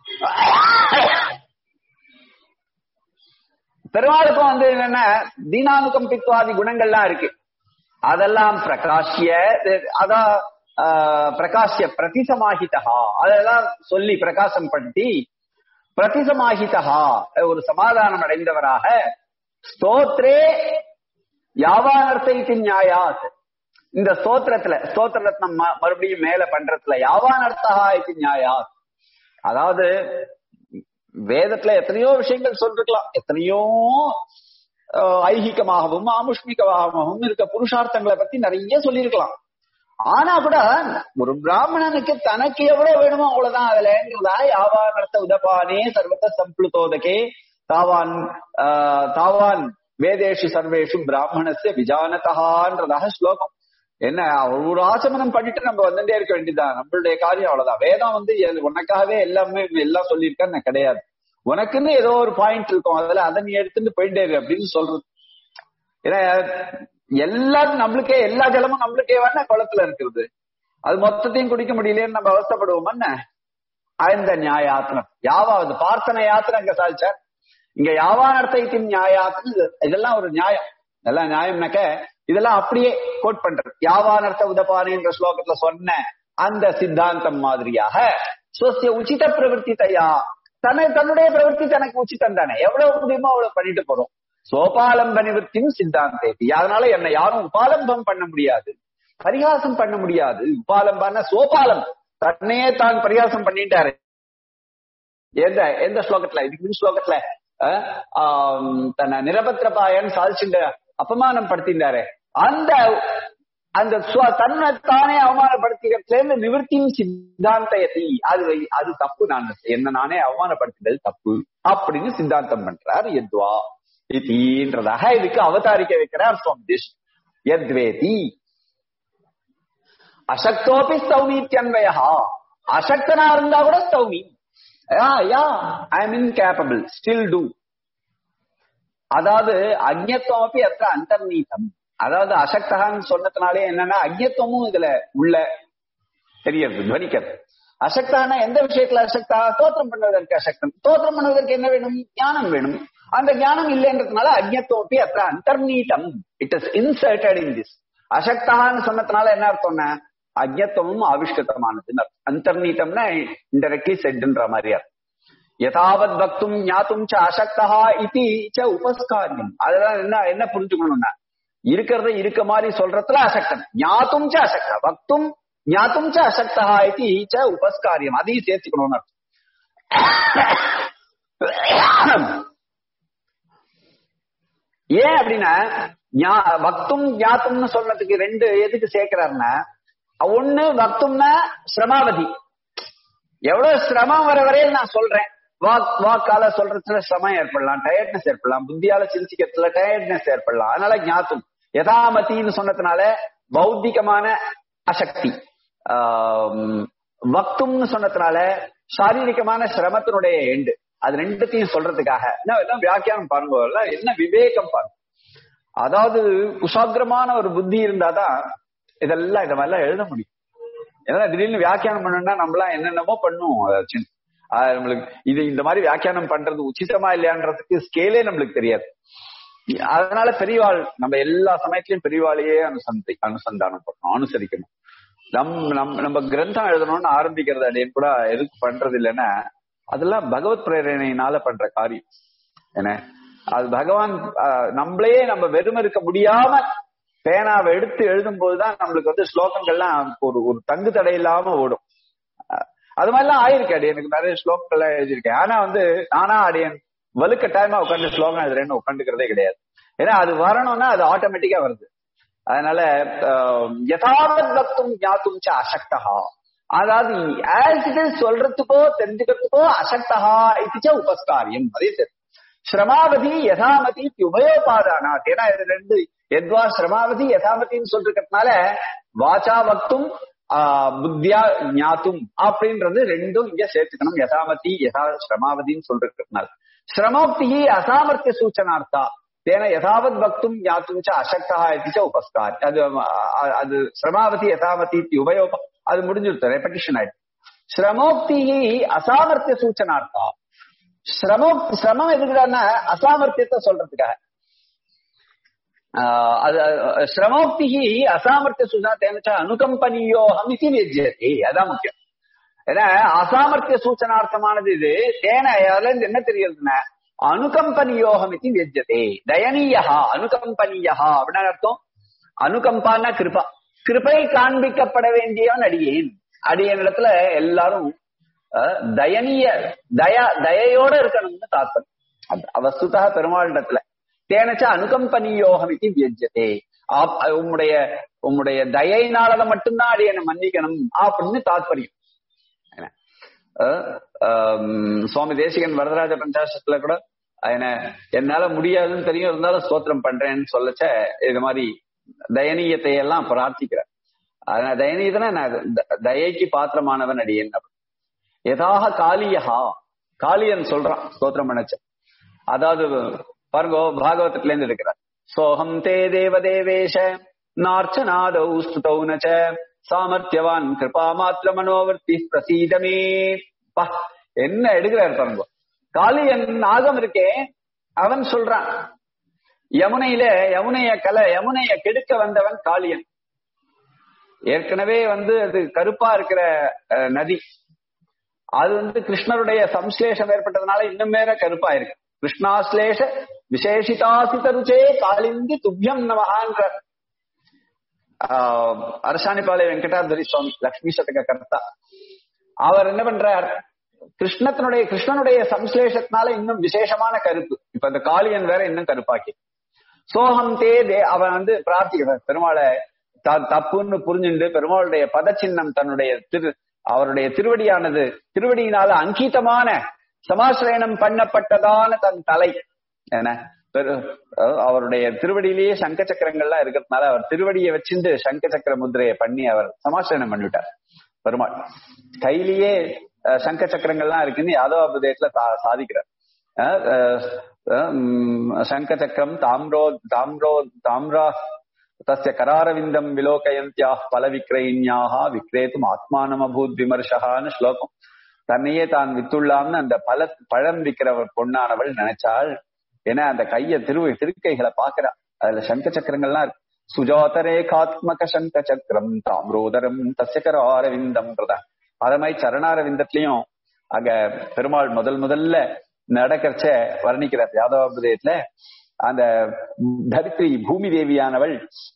S1: பெருமாளுக்கும் வந்து என்னன்னா தீனானுகம்பித்வாதி குணங்கள்லாம் இருக்கு அதெல்லாம் பிரகாஷ்ய அதான் ஆஹ், பிரகாஷ்ய பிரதிசமாஹிதா அதெல்லாம் சொல்லி பிரகாசம் படுத்தி பிரதிசமாஹிதா ஒரு சமாதானம் அடைந்தவராக ஸ்தோத்ரே யாவானர்த்த நியாயாத் இந்த ஸ்தோத்திரத்துல ஸ்தோத்திர ரத்னம் ம- மறுபடியும் மேல பண்றதுல யாவானர்த்தா இது நியாயாத் அதாவது வேதத்துல எத்தனையோ விஷயங்கள் சொல்லிருக்கலாம் எத்தனையோ ஆஹ், ஐகிகமாகவும் ஆமுஷ்மிகமாகவும் இருக்க புருஷார்த்தங்களை பத்தி நிறைய சொல்லியிருக்கலாம் ஆனா கூட ஒரு பிராமணனுக்கு தனக்கு எவ்வளவு வேணுமோ அவ்வளவுதான் அதுலங்கிறதா யாவானர்த்த உதபானே சர்வத சம்ப்ளுதோதகே தாவான் ஆஹ், தாவான் வேதேஷு சர்வேஷு பிராமணஸ்ய விஜானதகான்றதாக ஸ்லோகம் என்ன ஒரு ஆச்சமனம் பண்ணிட்டு நம்ம வந்துட்டே இருக்க வேண்டியதுதான் நம்மளுடைய காரியம் அவ்வளவுதான் வேதம் வந்து எது- உனக்காகவே எல்லாமே எல்லாம் சொல்லியிருக்கான்னு கிடையாது உனக்குன்னு ஏதோ ஒரு பாயிண்ட் இருக்கும் அதுல அதை நீ எடுத்துட்டு போயிட்டே இரு அப்படின்னு சொல்றது ஏன்னா எல்லாம் நம்மளுக்கே எல்லா ஜலமும் நம்மளுக்கே வேணா குளத்துல இருக்கிறது அது மொத்தத்தையும் குடிக்க முடியலையேன்னு நம்ம அவஸ்தப்படுவோம் என்ன அந்த நியாயாத்னம் யாவாவது பிரார்த்தனை யாத்திரை அங்க சாதிச்சார் இங்க யாவானர்த்தைக்கும் நியாயாத்னு இது- இதெல்லாம் ஒரு நியாயம் இதெல்லாம் நியாயம்னாக்க இதெல்லாம் அப்படியே கோட் பண்றது யாவானர்த்த உதபானி என்ற ஸ்லோகத்துல சொன்ன அந்த சித்தாந்தம் மாதிரியாக சுவசிய உச்சித பிரவருத்தி தயா தன்னை தன்னுடைய பிரவருத்தி தனக்கு உச்சிதம் தானே எவ்வளவு முடியுமோ அவ்வளவு பண்ணிட்டு போறோம் சோபாலம்ப நிவர்த்தியும் சித்தாந்தேதி அதனால என்னை யாரும் உபாலம்பம் பண்ண முடியாது பரிகாசம் பண்ண முடியாது உபாலம்பான சோபாலம் தன்னையே தான் பரிகாசம் பண்ணிட்டாரு எந்த எந்த ஸ்லோகத்துல இதுக்கு முன் ஸ்லோகத்துல அஹ், ஆம், தன்னை நிரபத்திரபாயன் சாதிச்சுட்ட அபமானம் படுத்தினாரு அந்த அந்த ஸ்வ- தன்னை தானே அவமானப்படுத்திக்கிறதுல நிவர்த்தியும் சித்தாந்தயத்தி அது வை- அது தப்பு நான் என்ன நானே அவமானப்படுத்தினது தப்பு அப்படின்னு சித்தாந்தம் பண்றார் எத்வா இதின்றதாக இதுக்கு அவதாரிக்க வைக்கிறார் சுவாமிதிஷ் எத்வேதி அசக்தோபி ஸ்தௌமித்யன்வயா அசக்தனா இருந்தா கூட ஸ்தௌமி யா யா I am incapable still to அதாவது அக்ஞத்துவம் அத்த அந்தர்நீதம் அதாவது அசக்தகான்னு சொன்னதுனாலே என்னன்னா அக்ஞத்துவமும் இதுல உள்ள தெரியறது துவனிக்கிறது அசக்தானா எந்த விஷயத்துல அசக்தா தோற்றம் பண்ணுவதற்கு அசக்தம் தோற்றம் பண்ணுவதற்கு என்ன வேணும் ஞானம் வேணும் அந்த ஞானம் இல்லைன்றதுனால அக்ஞத்துவப்பி அத்த அந்தர்நீதம் it is inserted in this அசக்தான்னு சொன்னதுனால என்ன அர்த்தம்னா அக்ஞத்துவமும் ஆவிஷ்கதமானது அந்தர்நீதம்னா இன்டெரக்ட்லி செட்ன்ற மாதிரி அர்த்தம் யதாவத் பக்தும் ஞாத்தும் ச அசக்தா இதி ச உபஸ்காரியம் அதெல்லாம் என்ன என்ன புரிஞ்சுக்கணும்னா இருக்கிறத இருக்க மாதிரி சொல்றதுல அசக்தன் ஞாத்தும் ச அசக்தா பக்தும் ஞாத்தும் ச அசக்தா இதி ச உபஸ்காரியம் அதையும் சேர்த்துக்கணும்னு அர்த்தம் ஏன் அப்படின்னா ஞா- பக்தும் ஞாத்தும்னு சொல்றதுக்கு ரெண்டு எதுக்கு சேர்க்கிறாருன்னா ஒண்ணு பக்தும்னா சிரமாவதி எவ்வளவு சிரமம் வர வரையில் நான் சொல்றேன் வாக் வாக்கால சொல்றதுல சிரமம் ஏற்படலாம் டயர்ட்னஸ் ஏற்படலாம் புத்தியால சிந்திக்கிறதுல டயர்ட்னஸ் ஏற்படலாம் அதனால ஞாத்தும் யதாமதின்னு சொன்னதுனால பௌத்திகமான அசக்தி ஆம், வக்தும்னு சொன்னதுனால சாரீரிகமான சிரமத்தினுடைய எண்டு அது ரெண்டுத்தையும் சொல்றதுக்காக என்ன எல்லாம் வியாக்கியானம் பாருங்க எல்லாம் என்ன விவேகம் பாருங்க அதாவது குசாகிரமான ஒரு புத்தி இருந்தாதான் இதெல்லாம் இத மாதிரிலாம் எழுத முடியும் ஏன்னா திடீர்னு வியாக்கியானம் பண்ணணும்னா நம்மளாம் என்னென்னமோ பண்ணுவோம் அதாச்சும் ஆஹ் நம்மளுக்கு இது இந்த மாதிரி வியாக்கியானம் பண்றது உச்சிதமா இல்லையான்றதுக்கு ஸ்கேலே நம்மளுக்கு தெரியாது அதனால பெரியவாள் நம்ம எல்லா சமயத்திலயும் பெரியவாளையே அனுசந்தி அனுசந்தானம் பண்ணணும் அனுசரிக்கணும் நம் நம் நம்ம கிரந்தம் எழுதணும்னு ஆரம்பிக்கிறது அப்படின்னு கூட எதுக்கு பண்றது இல்லைன்னா அதெல்லாம் பகவத் பிரேரணையினால பண்ற காரியம் என்ன அது பகவான் ஆஹ், நம்மளே நம்ம வெறும் இருக்க முடியாம பேனாவை எடுத்து எழுதும் போதுதான் நம்மளுக்கு வந்து ஸ்லோகங்கள்லாம் ஒரு ஒரு தங்கு தடை இல்லாம ஓடும் அஹ், அது மாதிரிலாம் ஆயிருக்கு அடி எனக்கு நிறைய ஸ்லோகங்கள்லாம் எழுதியிருக்கேன் ஆனா வந்து நானா அடியன் வலுக்க டைமா உட்காந்து ஸ்லோகம் எழுதுறேன்னு உட்காந்துக்கிறதே கிடையாது ஏன்னா அது வரணும்னா அது ஆட்டோமேட்டிக்கா வருது அதனால ஆஹ், யதாவத் பக்தும் ஞாத்தும் ச அசக்தகா அதாவது ஆஸ் இட் இஸ் சொல்றதுக்கோ தெரிஞ்சுக்கிறதுக்கோ அசக்தகா இது ச உபஸ்காரியம் அதே சரி ஸ்ரமாவதி யதாமதி உபயோபாதானாத் ஏன்னா இது ரெண்டு எத்வா ஸ்ரமாவதி யதாமதின்னு சொல்றதுனால வாச்சா வக்தும் ஆஹ் புத்தியா ஞாத்தும் அப்படின்றது ரெண்டும் இங்க சேர்த்துக்கணும் யதாமதி யதா ஸ்ரமாவதின்னு சொல்றதுனால ஸ்ரமோக்தி அசாமர்த்திய சூச்சனார்த்தா தேன யதாவத் பக்தும் ஞாத்தும் ச அசக்தா இது ச உபஸ்கார் அது அஹ், அது ஸ்ரமாவதி யதாமதி இத்தி உபயோகம் அது முடிஞ்சிருத்து ரெப்படிஷன் ஆயிடுச்சு ஸ்ரமோக்தி அசாமர்த்திய சூச்சனார்த்தா சிரமம் சிரமம் எதுக்குடான்னா அசாமர்த்தியத்தை சொல்றதுக்காக ஆஹ் அது அஹ், ஸ்ரமோக்தி அசாமர்த்திய சுஜா தேனச்ச அனுகம்பனியோ அமிதி வெஜ்யதி அதான் முக்கியம் ஏன்னா அசாமர்த்திய சூச்சனார்த்தமானது இது தேன அதுல இருந்து என்ன தெரியுதுன்னா அனுகம்பனியோகம் இது வெஜ்யதே தயனீயா அனுகம்பனியா அப்படின்னு அர்த்தம் அனுகம்பான்னா கிருபா கிருபை காண்பிக்கப்பட வேண்டியவன் அடியேன் அடியன் இடத்துல எல்லாரும் அஹ், தயனீய தயா தயையோட இருக்கணும்னு தாத்பரம் அது வஸ்துதா பெருமாளிடத்துல தேனச்ச அனுகம்பனியோகம் இது வியஜ்யதே ஆப்- அது உம்முடைய உம்முடைய தயையினாலத மட்டும்தான் அடியனை மன்னிக்கணும் அப்படின்னு தாத்பரியம் என்ன? அஹ், ஆம், சுவாமி தேசிகன் வரதராஜ பஞ்சாசத்துல கூட என்ன என்னால முடியாதுன்னு தெரியும் இருந்தாலும் ஸ்தோத்திரம் பண்றேன்னு சொல்லச்ச இது மாதிரி தயனீயத்தை எல்லாம் பிரார்த்திக்கிறார் அதனால தயனீயத்தனா நான் த- தயைக்கு பாத்திரமானவன் அடியேன் அப்படி. யதாக காளியஹா காளியன் சொல்றான் ஸ்தோத்திரம் பண்ணச்ச அதாவது பாருங்க பாகவதத்துல இருந்து எடுக்கிறார் சோகம் தே தேவதேவேஷ நார்ச்சநாதௌ ஸ்துதௌ நச்ச சாமர்த்தியவான் கிருபா மாத்திர மனோவர்த்தி பிரசீதமே பா என்ன எடுக்கிறார் பாருங்க காளியன் நாகம் இருக்கே அவன் சொல்றான் யமுனையில யமுனைய கலை யமுனைய கெடுக்க வந்தவன் காளியன் ஏற்கனவே வந்து அது கருப்பா இருக்கிற அஹ், நதி அது வந்து கிருஷ்ணருடைய சம்ஸ்லேஷம் ஏற்பட்டதுனால இன்னும் மேல கருப்பா இருக்கு கிருஷ்ணாஸ்லேஷ விசேஷிதாசித ருச்சே காளிந்தி துப்யம் நமகான்ற ஆஹ், அரசாணிபாளைய வெங்கடாதரி சுவாமி லக்ஷ்மி சதக கர்த்தா அவர் என்ன பண்றார் கிருஷ்ணத்தினுடைய கிருஷ்ணனுடைய சம்ஸ்லேஷத்தினால இன்னும் விசேஷமான கருப்பு இப்ப இந்த காளியன் வேற இன்னும் கருப்பாக்கி சோகம் தே தே- அவன் வந்து பிரார்த்திக்கிறான் பெருமாளை த- தப்புன்னு புரிஞ்சுண்டு பெருமாளுடைய பதச்சின்னம் தன்னுடைய திரு அவருடைய திருவடியானது திருவடியினால அங்கீதமான சமாசிரயணம் பண்ணப்பட்டதான தன் தலை என்ன பெரு அஹ் அவருடைய திருவடியிலேயே சங்க சக்கரங்கள்லாம் இருக்கிறதுனால அவர் திருவடியை வச்சிருந்து சங்க சக்கர முத்திரையை பண்ணி அவர் சமாசிரயணம் பண்ணிவிட்டார் பெருமாள் கையிலேயே அஹ், சங்க சக்கரங்கள்லாம் இருக்குன்னு யாதவ அபுதயத்துல சா- சாதிக்கிறார் அஹ், அஹ், அஹ், உம், சங்க சக்கரம் தாம்ரோ தாம்ரோ தாம்ரா தஸ்ய கராரவிந்தம் விலோகயந்தியாக பல விக்ரயின்யாக விக்ரேத்தும் ஆத்மானம் அபூத் விமர்சகான்னு ஸ்லோகம் தன்னையே தான் வித்துள்ளாம்னு அந்த பல பழம் விற்கிறவர் பொண்ணானவள் நினைச்சாள் ஏன்னா அந்த கைய திரு திருக்கைகளை பாக்குறா அதுல சங்க சக்கரங்கள்லாம் இருக்கு சுஜாதரேகாத்மக சங்க சக்கரம் தாம்ரோதரம் தஸ்ய கராரவிந்தம் அத மாதிரி சரணாரவிந்தத்திலையும் அங்க பெருமாள் முதல் முதல்ல நடக்கறச்ச வர்ணிக்கிறார் யாதவாபுதயத்துல அந்த தரித்திரி பூமி தேவியானவள்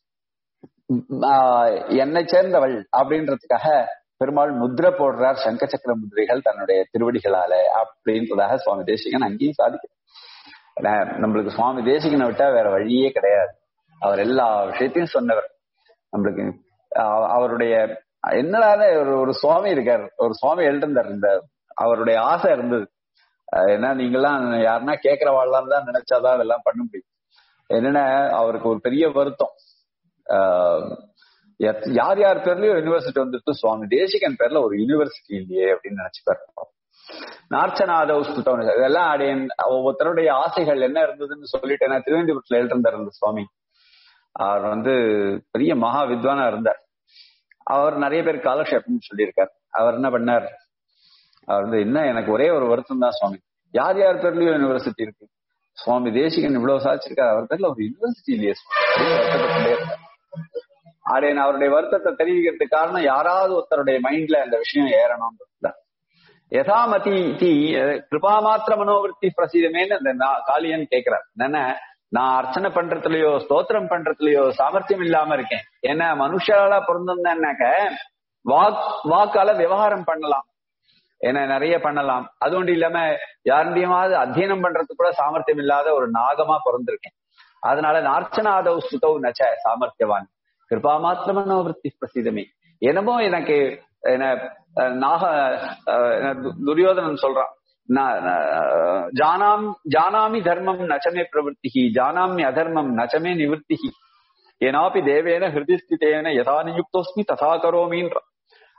S1: ஆஹ், என்னை சேர்ந்தவள் அப்படின்றதுக்காக பெருமாள் முத்ரை போடுறார் சங்க சக்கர முதிரைகள் தன்னுடைய திருவடிகளால அப்படின்றதாக சுவாமி தேசிகன் அங்கேயும் சாதிக்கிறார் ஏன்னா, நம்மளுக்கு சுவாமி தேசிகனை விட்டா வேற வழியே கிடையாது அவர் எல்லா விஷயத்தையும் சொன்னவர் நம்மளுக்கு ஆஹ், அவருடைய என்னடான ஒரு ஒரு சுவாமி இருக்கார் ஒரு சுவாமி எழுதிருந்தார் இந்த அவருடைய ஆசை இருந்தது அஹ் ஏன்னா நீங்கெல்லாம் யாருன்னா கேட்கிறவாள்லாம் தான் நினைச்சாதான் அதெல்லாம் பண்ண முடியும் என்னன்னா அவருக்கு ஒரு பெரிய வருத்தம் ஆஹ் எத்- யார் யார் பேர்லயும் யூனிவர்சிட்டி வந்துட்டு சுவாமி தேசிகன் பேர்ல ஒரு யூனிவர்சிட்டி இல்லையே அப்படின்னு நினைச்சுப்பாரு நார்ச்சநாத உஸ்துதம் இதெல்லாம் அடையன் ஒவ்வொருத்தருடைய ஆசைகள் என்ன இருந்ததுன்னு சொல்லிட்டு நான் திருவனந்தபுரத்துல எழுதிருந்தார் அந்த சுவாமி அவர் வந்து பெரிய மகா வித்வானா இருந்தார் அவர் நிறைய பேர் காலக்ஷேபம் சொல்லியிருக்கார் அவர் என்ன பண்ணார் அவர் வந்து என்ன எனக்கு ஒரே ஒரு வருத்தம் தான் சுவாமி யார் யார் பேர்லயும் யூனிவர்சிட்டி இருக்கு சுவாமி தேசிகன் இவ்வளவு சாதிச்சிருக்காரு அவர் பேர்ல ஒரு யூனிவர்சிட்டி இல்லையே சுவாமி. அப்படின்னு வருத்தப்பட்டுட்டே இருந்தார். ஆடையன் அவருடைய வருத்தத்தை தெரிவிக்கிறதுக்கு காரணம் யாராவது ஒருத்தருடைய மைண்ட்ல அந்த விஷயம் ஏறணும்ன்றதுதான் யதாமதி தி கிருபா மாத்திர மனோவிருத்தி பிரசீதமேன்னு அந்த நா- காளியன் கேட்கிறார் என்னன்னா நான் அர்ச்சனை பண்றதுலயோ ஸ்தோத்திரம் பண்றதுலயோ சாமர்த்தியம் இல்லாம இருக்கேன் ஏன்னா மனுஷாலா பிறந்திருந்தேன்னாக்க வாக் வாக்கால விவகாரம் பண்ணலாம் ஏன்னா நிறைய பண்ணலாம் அது ஒன்றும் இல்லாம யாருடையமாவது அத்தியனம் பண்றதுக்கு கூட சாமர்த்தியம் இல்லாத ஒரு நாகமா பிறந்திருக்கேன் அதனால நார்ச்சனாதவ் சுதவ் நச்ச சாமர்த்தியவான் கிருபா மாத்திரமனோ விருத்தி பிரசிதமே என்னமோ எனக்கு என்ன அஹ், நாக அஹ், என்ன து- துரியோதனன் சொல்றான் நான், அஹ், ஜானாம் ஜானாமி தர்மம் நச்சமே பிரவருத்தி ஜானாமி அதர்மம் நச்சமே நிவர்த்தி ஏனாப்பி தேவேன ஹிருதிஸ்திதேன யதா நியுக்தோஸ்மி ததா கரோமின்றான்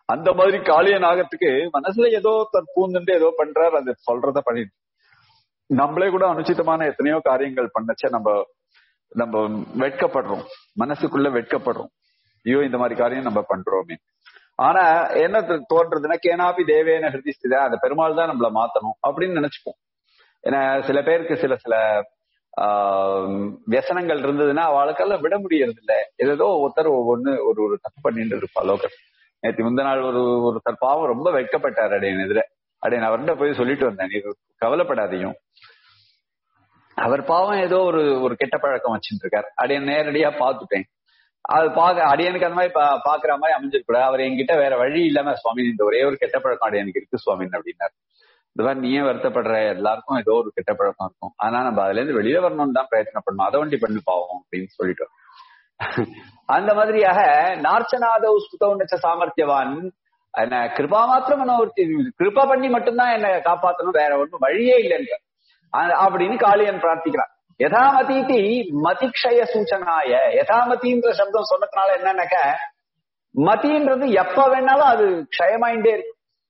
S1: அந்த மாதிரி காளியன் ஆகத்துக்கு மனசுல ஏதோ பூந்துட்டு ஏதோ பண்றாரு அது சொல்றத பண்ணிட்டு நம்மளே கூட அனுச்சிதமான எத்தனையோ காரியங்கள் பண்ணச்ச நம்ம நம்ம வெட்கப்படுறோம் மனசுக்குள்ள வெட்கப்படுறோம் ஐயோ இந்த மாதிரி காரியம் நம்ம பண்றோமே ஆனா என்ன தோன்றதுன்னா கேனாபி தேவேன ஹிருதிஸ்திதா அந்த பெருமாள் தான் நம்மள மாத்தணும் அப்படின்னு நினைச்சுப்போம் ஏன்னா சில பேருக்கு சில சில ஆஹ் வியசனங்கள் இருந்ததுன்னா அவளுக்கெல்லாம் விட முடியறது இல்ல ஏதோ ஒருத்தர் ஒவ்வொன்னு ஒரு ஒரு தப்பு பண்ணிட்டு இருப்பா லோகர் நேற்று முந்த நாள் ஒரு ஒருத்தர் பாவம் ரொம்ப வெட்கப்பட்டார் அடையன் எதிர அடையன் அவர்கிட்ட போய் சொல்லிட்டு வந்தேன் நீ கவலைப்படாதீங்க அவர் பாவம் ஏதோ ஒரு ஒரு கெட்ட பழக்கம் வச்சுட்டு இருக்காரு அடையன் நேரடியா பாத்துட்டேன் அது பாக்க அடியனுக்கு அந்த மாதிரி பாக்குற மாதிரி அமைஞ்சிருக்கூடாது அவர் என்கிட்ட வேற வழி இல்லாம சுவாமி இந்த ஒரே ஒரு கெட்ட பழக்கம் அடியனுக்கு இருக்கு சுவாமின்னு அப்படின்னாரு இந்த மாதிரி நீயே வருத்தப்படுற எல்லாருக்கும் ஏதோ ஒரு கெட்ட பழக்கம் இருக்கும் ஆனா நம்ம அதுல இருந்து வெளியில வரணும்னு தான் பிரயத்தனம் பண்ணணும் அதை வண்டி பண்ணி பாவோம் அப்படின்னு சொல்லிட்டோம் அந்த மாதிரியாக நார்ச்சனாதவ் ஸ்துதவுன்னச்ச சாமர்த்தியவான் என்ன கிருபா மாத்திரம் மனோவர்த்தி கிருபா பண்ணி மட்டும்தான் என்ன காப்பாத்தணும் வேற ஒன்றும் வழியே இல்லைன்ற அப்படின்னு காளியன் பிரார்த்திக்கிறான் யதாமதீதி மதிக்ஷய சூச்சனாய யதாமதின்ற சப்தம் சொன்னதுனால என்னன்னாக்க மதின்றது எப்ப வேணாலும் அது க்ஷயமாயிண்டே இருக்கு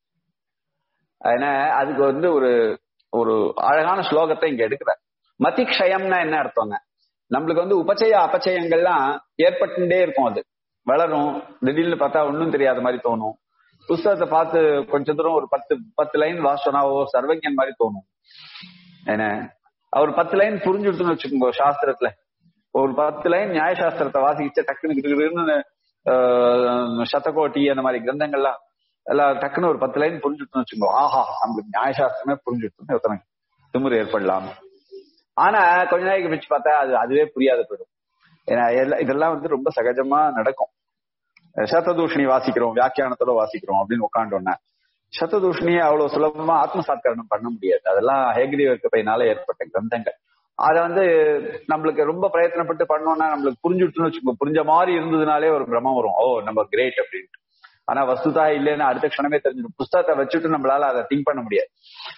S1: அதனால அதுக்கு வந்து ஒரு ஒரு அழகான ஸ்லோகத்தை இங்க எடுக்கிறார் மதிக்ஷயம்னா என்ன அர்த்தங்க நம்மளுக்கு வந்து உபச்சய அபச்சயங்கள்லாம் ஏற்பட்டுட்டே இருக்கும் அது வளரும் திடீர்னு பார்த்தா ஒன்னும் தெரியாத மாதிரி தோணும் புஸ்தகத்தை பார்த்து கொஞ்ச தூரம் ஒரு பத்து பத்து லைன் வாசனாவோ சர்வஜன் மாதிரி தோணும் என்ன அவர் பத்து லைன் புரிஞ்சுடுத்துன்னு வச்சுக்கோங்க சாஸ்திரத்துல ஒரு பத்து லைன் நியாயசாஸ்திரத்தை வாசிக்கிச்ச டக்குனு கிட்டுன்னு சத்தகோட்டி அந்த மாதிரி கிரந்தங்கள்லாம் எல்லாம் டக்குன்னு ஒரு பத்து லைன் புரிஞ்சுட்டுன்னு வச்சுக்கோ ஆஹா நம்மளுக்கு நியாயசாஸ்திரமே புரிஞ்சுட்டு ஒருத்தனை திமுறை ஏற்படலாம் ஆனா கொஞ்ச நாளைக்கு வச்சு பார்த்தா அது அதுவே புரியாத போயிடும் ஏன்னா இதெல்லாம் வந்து ரொம்ப சகஜமா நடக்கும் சத்ததூஷணி வாசிக்கிறோம் வியாக்கியானத்தோட வாசிக்கிறோம் அப்படின்னு உட்காண்டோன்னா சத்ததூஷணியை அவ்வளவு சுலபமா ஆத்மசாத்கரணம் பண்ண முடியாது அதெல்லாம் ஹேகிரி பையனால ஏற்பட்ட கிரந்தங்கள் அதை வந்து நம்மளுக்கு ரொம்ப பிரயத்தனப்பட்டு பண்ணோம்னா நம்மளுக்கு புரிஞ்சுட்டுன்னு வச்சுக்கோ புரிஞ்ச மாதிரி இருந்ததுனாலே ஒரு பிரமம் வரும் ஓ நம்ம கிரேட் அப்படின்ட்டு ஆனா வஸ்துதா இல்லைன்னு அடுத்த க்ஷணமே தெரிஞ்சிடும் புஸ்தகத்தை வச்சுட்டு நம்மளால அதை திங்க் பண்ண முடியாது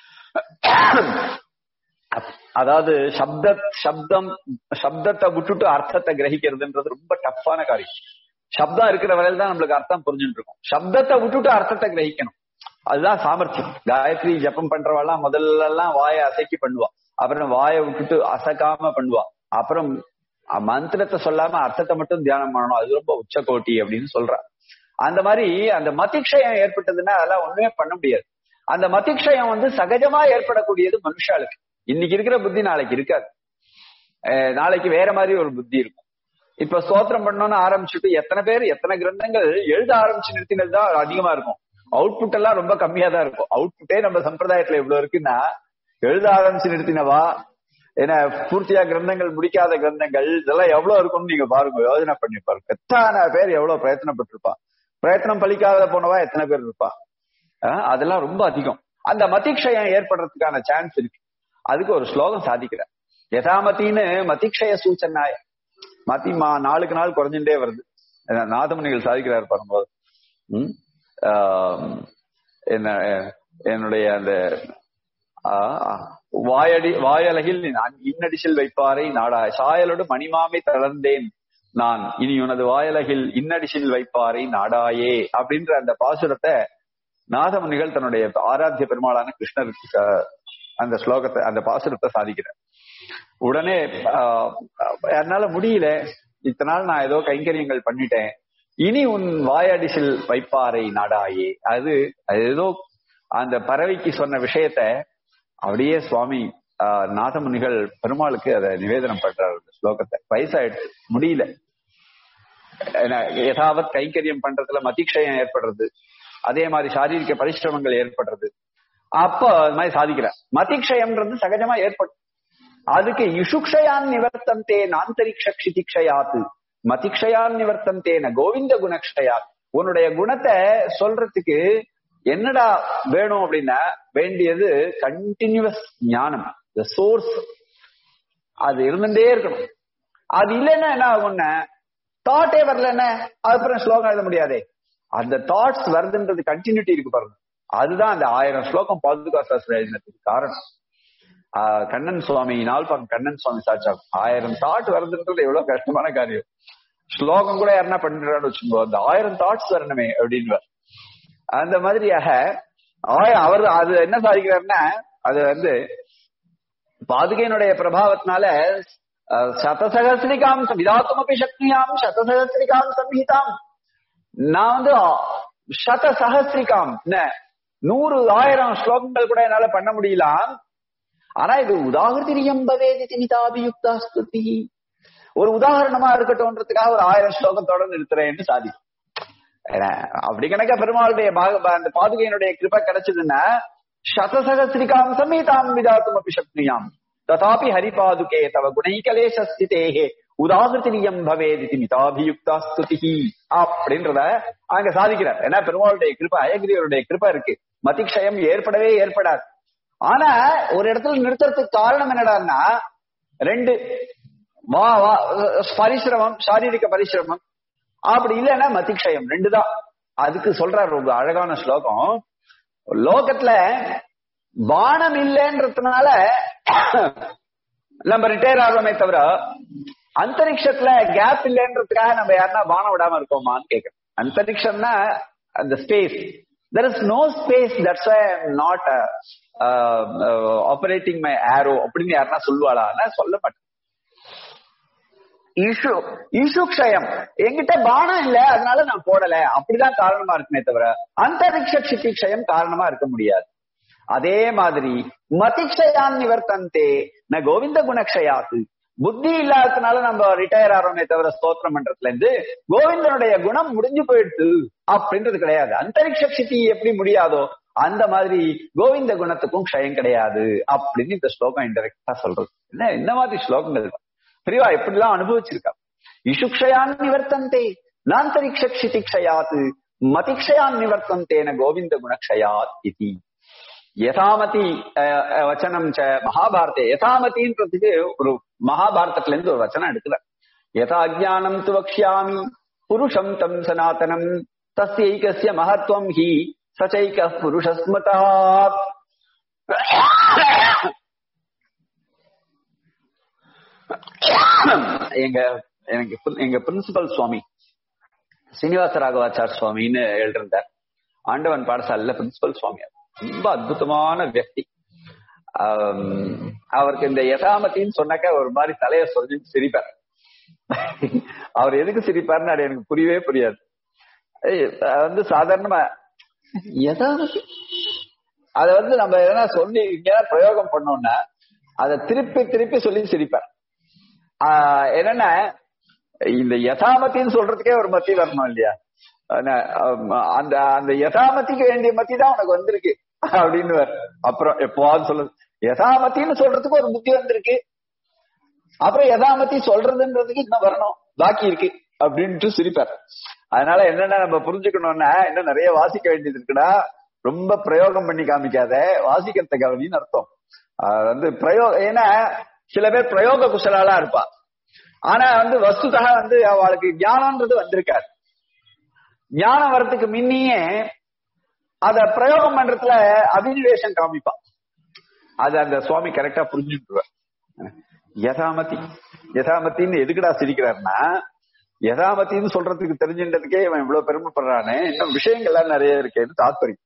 S1: அதாவது சப்த சப்தம் சப்தத்தை விட்டுட்டு அர்த்தத்தை கிரகிக்கிறதுன்றது ரொம்ப டஃப்பான காரியம் சப்தம் இருக்கிற வரையில தான் நம்மளுக்கு அர்த்தம் புரிஞ்சுட்டு இருக்கும் சப்தத்தை விட்டுட்டு அர்த்தத்தை கிரகிக்கணும் அதுதான் சாமர்த்தியம் காயத்ரி ஜப்பம் பண்றவாள்லாம் முதல்ல எல்லாம் வாயை அசைக்கி பண்ணுவா அப்புறம் வாயை விட்டுட்டு அசைக்காம பண்ணுவா அப்புறம் மந்திரத்தை சொல்லாம அர்த்தத்தை மட்டும் தியானம் பண்ணணும் அது ரொம்ப உச்சகோட்டி அப்படின்னு சொல்றா அந்த மாதிரி அந்த மதிக்ஷயம் ஏற்பட்டதுன்னா அதெல்லாம் ஒண்ணுமே பண்ண முடியாது அந்த மதிக்ஷயம் வந்து சகஜமா ஏற்படக்கூடியது மனுஷாளுக்கு இன்னைக்கு இருக்கிற புத்தி நாளைக்கு இருக்காது நாளைக்கு வேற மாதிரி ஒரு புத்தி இருக்கும் இப்ப ஸ்தோத்திரம் பண்ணணும்னு ஆரம்பிச்சுட்டு எத்தனை பேர் எத்தனை கிரந்தங்கள் எழுத ஆரம்பிச்சு நிறுத்தினது தான் அதிகமா இருக்கும் அவுட்புட் எல்லாம் ரொம்ப கம்மியா தான் இருக்கும் அவுட்புட்டே நம்ம சம்பிரதாயத்துல எவ்வளவு இருக்குன்னா எழுத ஆரம்பிச்சு நிறுத்தினவா ஏன்னா பூர்த்தியா கிரந்தங்கள் முடிக்காத கிரந்தங்கள் இதெல்லாம் எவ்வளவு இருக்கும்னு நீங்க பாருங்க யோஜனை பண்ணி பாருங்க எத்தனை பேர் எவ்வளவு பிரயத்தனப்பட்டிருப்பா பிரயத்தனம் பலிக்காத போனவா எத்தனை பேர் இருப்பா அதெல்லாம் ரொம்ப அதிகம் அந்த மதிக்ஷயம் ஏற்படுறதுக்கான சான்ஸ் இருக்கு அதுக்கு ஒரு ஸ்லோகம் சாதிக்கிறார் யதாமத்தின்னு மதிக்ஷய சூச்சனாய மதி மா நாளுக்கு நாள் குறைஞ்சுட்டே வருது நாதமணிகள் சாதிக்கிறார் பாரும்போது உம் என்ன என்னுடைய அந்த வாயடி வாயலகில் இன்னடிசில் வைப்பாரை நாடா சாயலோடு மணிமாமை தளர்ந்தேன் நான் இனி உனது வாயலகில் இன்னடிசில் வைப்பாரை நாடாயே அப்படின்ற அந்த பாசுரத்தை நாதமுனிகள் தன்னுடைய ஆராத்திய பெருமாளான கிருஷ்ணருக்கு அந்த ஸ்லோகத்தை அந்த பாசுரத்தை சாதிக்கிறார் உடனே என்னால முடியல இத்தனை நாள் நான் ஏதோ கைங்கரியங்கள் பண்ணிட்டேன் இனி உன் வாயடிசில் வைப்பாரை நாடாயே அது அது ஏதோ அந்த பறவைக்கு சொன்ன விஷயத்த அப்படியே சுவாமி நாதமுனிகள் பெருமாளுக்கு அதை நிவேதனம் பண்றாரு அந்த ஸ்லோகத்தை வயசாயிடுச்சு முடியல யதாவத் கைங்கரியம் பண்றதுல மதிக்ஷயம் ஏற்படுறது அதே மாதிரி சாரீரிக பரிசிரமங்கள் ஏற்படுறது அப்போ அது மாதிரி சாதிக்கிறார் மதிக்ஷயம்ன்றது சகஜமா ஏற்படும் அதுக்கு இஷுக்ஷயான் நிவர்த்தந்தே நாந்தரிக்ஷ க்ஷிதிக்ஷயாத்து மதிக்ஷயான் நிவர்த்தந்தேன கோவிந்த குணக்ஷயா உன்னுடைய குணத்தை சொல்றதுக்கு என்னடா வேணும் அப்படின்னா வேண்டியது கண்டினியூஸ் ஞானம் சோர்ஸ் அது இருந்துட்டே இருக்கணும் அது இல்லைன்னா என்ன ஆகும்னா தாட்டே வரலன்னா அதுக்கப்புறம் ஸ்லோகம் எழுத முடியாதே அந்த தாட்ஸ் வருதுன்றது கண்டினியூட்டி இருக்கு பாருங்க அதுதான் அந்த ஆயிரம் ஸ்லோகம் பாதுகாசு எழுதினதுக்கு காரணம் கண்ணன் சுவாமி நால்பாக்கம் கண்ணன் சுவாமி சாட்சாகும் ஆயிரம் தாட் வருதுன்றது எவ்வளவு கஷ்டமான காரியம் ஸ்லோகம் கூட யாருன்னா பண்ணிடுறான்னு வச்சுக்கோ அந்த ஆயிரம் தாட்ஸ் வரணுமே அப்படின்னு அந்த மாதிரியாக ஆய- அவர் அது என்ன சாதிக்கிறாருன்னா அது வந்து பாதுகையினுடைய பிரபாவத்தினால அஹ், சதசகசிரிகாம் விதாத்துமபி சக்தியாம் சதசகசிரிகாம் சம்ஹிதாம் நான் வந்து சத சகசிரிகாம் என்ன நூறு ஆயிரம் ஸ்லோகங்கள் கூட என்னால பண்ண முடியலாம் ஆனா இது உதாகிருதிரியம் பவேதி திமிதாபியுக்தா ஸ்துதி ஒரு உதாரணமா இருக்கட்டும்ன்றதுக்காக ஒரு ஆயிரம் ஸ்லோகத்தோட நிறுத்துறேன்னு சாதி ஏன்னா, அப்படி கணக்க பெருமாளுடைய பாக- அந்த பாதுகையினுடைய கிருபை கிடைச்சதுன்னா சதசகசிரிகாம் சமேதாம் விதாத்தும் அப்படி சக்தியாம் ததாபி ஹரிபாதுகே தவ குணைகலேஷ ஸ்திதேஹே உதாகிருதிரியம் பவேதி மிதாபியுக்தா ஸ்துதி அப்படின்றத அங்க சாதிக்கிறார் ஏன்னா பெருமாளுடைய கிருப்பை அயகிரியருடைய கிருப்பை இருக்கு மதிக்ஷயம் ஏற்படவே ஏற்படாது ஆனா ஒரு இடத்துல நிறுத்துறதுக்கு காரணம் என்னடான்னா ரெண்டு வா வா பரிசிரமம் சாரீரிக பரிசிரமம் அப்படி இல்லைன்னா மதிக்ஷயம் ரெண்டு தான் அதுக்கு சொல்றாரு ரொம்ப அழகான ஸ்லோகம் லோகத்துல பானம் இல்லைன்றதுனால நம்ம ரிட்டையர் ஆகிறோமே தவிர அந்தரிக்ஷத்துல கேப் இல்லைன்றதுக்காக நம்ம யாருன்னா பானம் விடாம இருக்கோமான்னு கேக்குறேன் அந்தரிக்ஷம்னா அந்த space there is no space that's not operating my arrow அப்படின்னு யாருன்னா சொல்லுவாளா சொல்ல மாட்டேன் ஈஷு ஈஷு க்ஷயம் என்கிட்ட பானம் இல்ல அதனால நான் போடல அப்படிதான் காரணமா இருக்குமே தவிர அந்தரிக்ஷ சித்தி க்ஷயம் காரணமா இருக்க முடியாது அதே மாதிரி மதிக்ஷயான் நிவர்த்தந்தே ந கோவிந்த குணக்ஷயாத்து புத்தி இல்லாததுனால நம்ம ரிட்டையர் ஆறோமே தவிர ஸ்தோத்திரம் பண்றதுல இருந்து கோவிந்தனுடைய குணம் முடிஞ்சு போயிடுது அப்படின்றது கிடையாது அந்தரிக்ஷ சித்தி எப்படி முடியாதோ அந்த மாதிரி கோவிந்த குணத்துக்கும் க்ஷயம் கிடையாது அப்படின்னு இந்த ஸ்லோகம் இன்டெரக்டா சொல்றது என்ன இந்த மாதிரி ஸ்லோகங்கள் பெரியவா எப்படிலாம் அனுபவிச்சிருக்கா இஷுக்ஷயான் நிவர்த்தந்தே நாந்தரிக்ஷிதிக்ஷயாத் மதிக்ஷயான் நிவர்த்தந்தேன கோவிந்த குணக்ஷயாத் இதி யதாமதி அஹ், அஹ், வச்சனம் ச மகாபாரதே யதாமதின்றதுக்கு ஒரு மகாபாரதத்துல இருந்து ஒரு வச்சனம் எடுக்கிறார் யதா ஜானம் து வக்ஷ்யாமி புருஷம் தம் சனாதனம் தஸ்யைகஸ்ய மகத்வம் ஹி சச்சைக புருஷஸ்மதா எங்க எனக்கு பிரி- எங்க பிரின்சிபல் சுவாமி சீனிவாச ராகவாச்சார் சுவாமின்னு எழுதிருந்தார் ஆண்டவன் பாடசாலையில பிரின்சிபல் சுவாமி அவர். ரொம்ப அற்புதமான வியக்தி ஆம், அவருக்கு இந்த யதாமத்தின்னு சொன்னாக்க ஒரு மாதிரி தலைய சொல்லி சிரிப்பார் அவர் எதுக்கு சிரிப்பாருன்னு அது எனக்கு புரியவே புரியாது ஏய், அது வந்து சாதாரணமா யதாமதி அத வந்து நம்ம எதனா சொல்லி இங்க பிரயோகம் பண்ணோம்னா அதை திருப்பி திருப்பி சொல்லி சிரிப்பார் ஆஹ் என்னன்னா இந்த யதாமத்தின்னு சொல்றதுக்கே ஒரு மத்தி வரணும் இல்லையா ஆனா, ஆம், அந்த அந்த யதாமத்திக்கு வேண்டிய மத்தி தான் உனக்கு வந்திருக்கு அப்படின்னு அப்புறம் எப்போவாது சொல்லுது யதாமத்தின்னு சொல்றதுக்கு ஒரு புத்தி வந்திருக்கு அப்புறம் யதாமத்தி சொல்றதுன்றதுக்கு இன்னும் வரணும் பாக்கி இருக்கு அப்படின்ட்டு சிரிப்பார் அதனால என்னன்னா நம்ம புரிஞ்சுக்கணும்னா இன்னும் நிறைய வாசிக்க வேண்டியது இருக்குடா ரொம்ப பிரயோகம் பண்ணி காமிக்காத வாசிக்கிறத கவனின்னு அர்த்தம் அது வந்து பிரயோக ஏன்னா சில பேர் பிரயோக குசலாலா இருப்பா ஆனா வந்து வஸ்துதா வந்து அவளுக்கு ஞானம்ன்றது வந்திருக்காது ஞானம் வர்றதுக்கு முன்னியே அத பிரயோகம் பண்றதுல அபினிவேஷம் காமிப்பா அது அந்த சுவாமி கரெக்டா புரிஞ்சுட்டுருவார் யதாமதி யதாமத்தின்னு எதுக்குடா சிரிக்கிறாருன்னா யதாமத்தின்னு சொல்றதுக்கு தெரிஞ்சுன்றதுக்கே இவன் இவ்வளவு பெருமைப்படுறானே இன்னும் விஷயங்கள்லாம் நிறைய இருக்கேன்னு தாத்பரியம்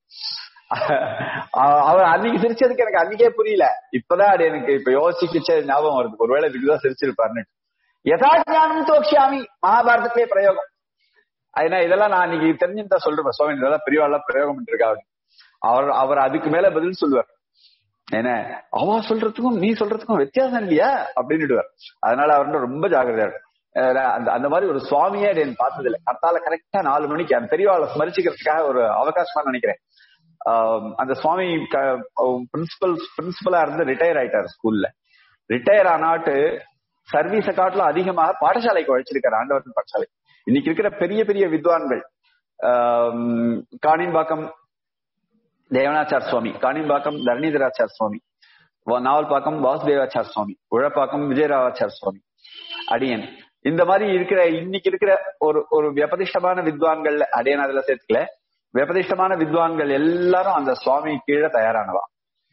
S1: அவ- அவன் அன்னைக்கு சிரிச்சதுக்கு எனக்கு அன்னைக்கே புரியல இப்பதான் அது எனக்கு இப்ப யோசிக்கிச்ச ஞாபகம் வருது ஒருவேளை இதுக்குதான் சிரிச்சிருப்பாருன்னு யதா ஞானம் தோக்ஷாமி மகாபாரதத்திலே பிரயோகம் ஏன்னா இதெல்லாம் நான் அன்னைக்கு தெரிஞ்சுன்னு தான் சொல்றேன் சுவாமி இதெல்லாம் பெரியவாள்லாம் பிரயோகம் பண்ணிருக்கா அவர் அவர் அதுக்கு மேல பதில் சொல்லுவார் ஏன்னா அவ சொல்றதுக்கும் நீ சொல்றதுக்கும் வித்தியாசம் இல்லையா அப்படின்னுடுவார் அதனால அவர் ரொம்ப ஜாகிரதையா இருக்கும். அஹ் அந்த அந்த மாதிரி ஒரு சுவாமியே நான் பார்த்தது இல்லை கத்தால கரெக்டா நாலு மணிக்கு அந்த பெரியவாளை ஸ்மரிச்சுக்கிறதுக்காக ஒரு அவகாசமா நினைக்கிறேன் ஆஹ் அந்த சுவாமி பிரின்சிபல் பிரின்சிபலா இருந்து ரிட்டையர் ஆயிட்டார் ஸ்கூல்ல ரிட்டையர் ஆனாட்டு சர்வீஸ காட்டிலும் அதிகமாக பாடசாலைக்கு உழைச்சிருக்காரு ஆண்டவன் பாடசாலை இன்னைக்கு இருக்கிற பெரிய பெரிய வித்வான்கள் ஆஹ் காணிம்பாக்கம் தேவனாச்சார் சுவாமி காணிம்பாக்கம் தரணிதராச்சார் சுவாமி வா- நாவல்பாக்கம் வாசுதேவாச்சார் சுவாமி உழப்பாக்கம் விஜயராவாச்சார் சுவாமி அடியன் இந்த மாதிரி இருக்கிற இன்னைக்கு இருக்கிற ஒரு ஒரு வியபதிஷ்டமான வித்வான்கள் அடியன் அதுல சேர்த்துக்கல வியபதிஷ்டமான வித்வான்கள் எல்லாரும் அந்த சுவாமி கீழே தயாரானவா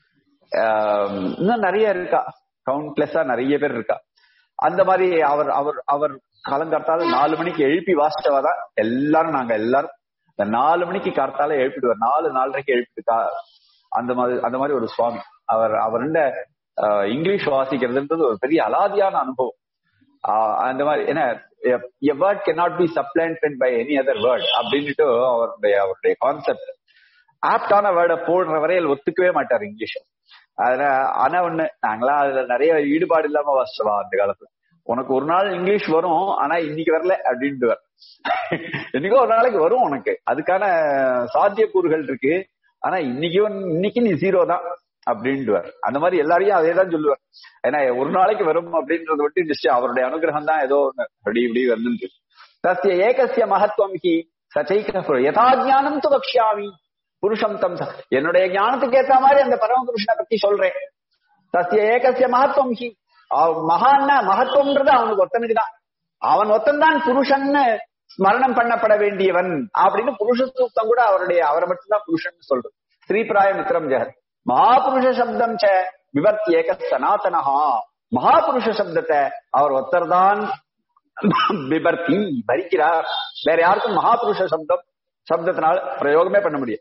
S1: ஆஹ் இன்னும் நிறைய இருக்கா கவுண்ட்லெஸ்ஸா நிறைய பேர் இருக்கா அந்த மாதிரி அவர் அவர் அவர் காலங்காத்தால நாலு மணிக்கு எழுப்பி வாசிச்சவா தான் எல்லாரும் நாங்க எல்லாரும் இந்த நாலு மணிக்கு கார்த்தால எழுப்பிடுவார் நாலு நாலரைக்கு எழுப்பிட்டு கா- அந்த மாதிரி அந்த மாதிரி ஒரு சுவாமி அவர் அவர் இங்கிலீஷ் வாசிக்கிறதுன்றது ஒரு பெரிய அலாதியான அனுபவம் ஆஹ் அந்த மாதிரி என்ன a word cannot be supplanted by any other word அப்படின்னுட்டு அவருடைய அவருடைய கான்செப்ட் ஆப்டான வேர்டை போடுற வரையில் ஒத்துக்கவே மாட்டார் இங்கிலீஷ் அதனால ஆனா ஒண்ணு நாங்களாம் அதுல நிறைய ஈடுபாடு இல்லாம வாசிச்சோம் அந்த காலத்துல உனக்கு ஒரு நாள் இங்கிலீஷ் வரும் ஆனா இன்னைக்கு வரல அப்படின்ட்டு என்னைக்கோ ஒரு நாளைக்கு வரும் உனக்கு அதுக்கான சாத்தியக்கூறுகள் இருக்கு ஆனா இன்னைக்கு வந்து- இன்னைக்கு நீ ஜீரோ தான் அப்படின்ட்டுவார் அந்த மாதிரி எல்லாரையும் அதே தான் சொல்லுவார் ஏன்னா ஒரு நாளைக்கு வரும் அப்படின்றது விட்டு நிச்சயம் அவருடைய அனுகிரகம் தான் ஏதோ ஒண்ணு அப்படி இப்படி வந்து தஸ்ய ஏகசிய மகத்துவம் ஹி சச்சைக யதா ஞானம் து வக்ஷாமி புருஷம் தம் ச- என்னுடைய ஞானத்துக்கு ஏத்த மாதிரி அந்த பரம புருஷனை பத்தி சொல்றேன் தஸ்ய ஏகசிய மகத்துவம் ஹி அவ- மகான்னா மகத்துவம்ன்றது அவனுக்கு ஒத்தனுக்கு தான் அவன் ஒத்தன்தான் புருஷன்னு ஸ்மரணம் பண்ணப்பட வேண்டியவன் அப்படின்னு புருஷ சூக்தம் கூட அவருடைய அவரை மட்டும்தான் புருஷன் சொல்றது ஸ்ரீபிராய மித்ரம் ஜெகத் மகாபுருஷ சப்தம் ச விவர்த்தி ஏக சனாதனஹா மகாபுருஷ சப்தத்தை அவர் ஒத்தர்தான் விபர்த்தி பரிக்கிறார் வேற யாருக்கும் மகாபுருஷ சப்தம் சப்தத்தினால் பிரயோகமே பண்ண முடியும்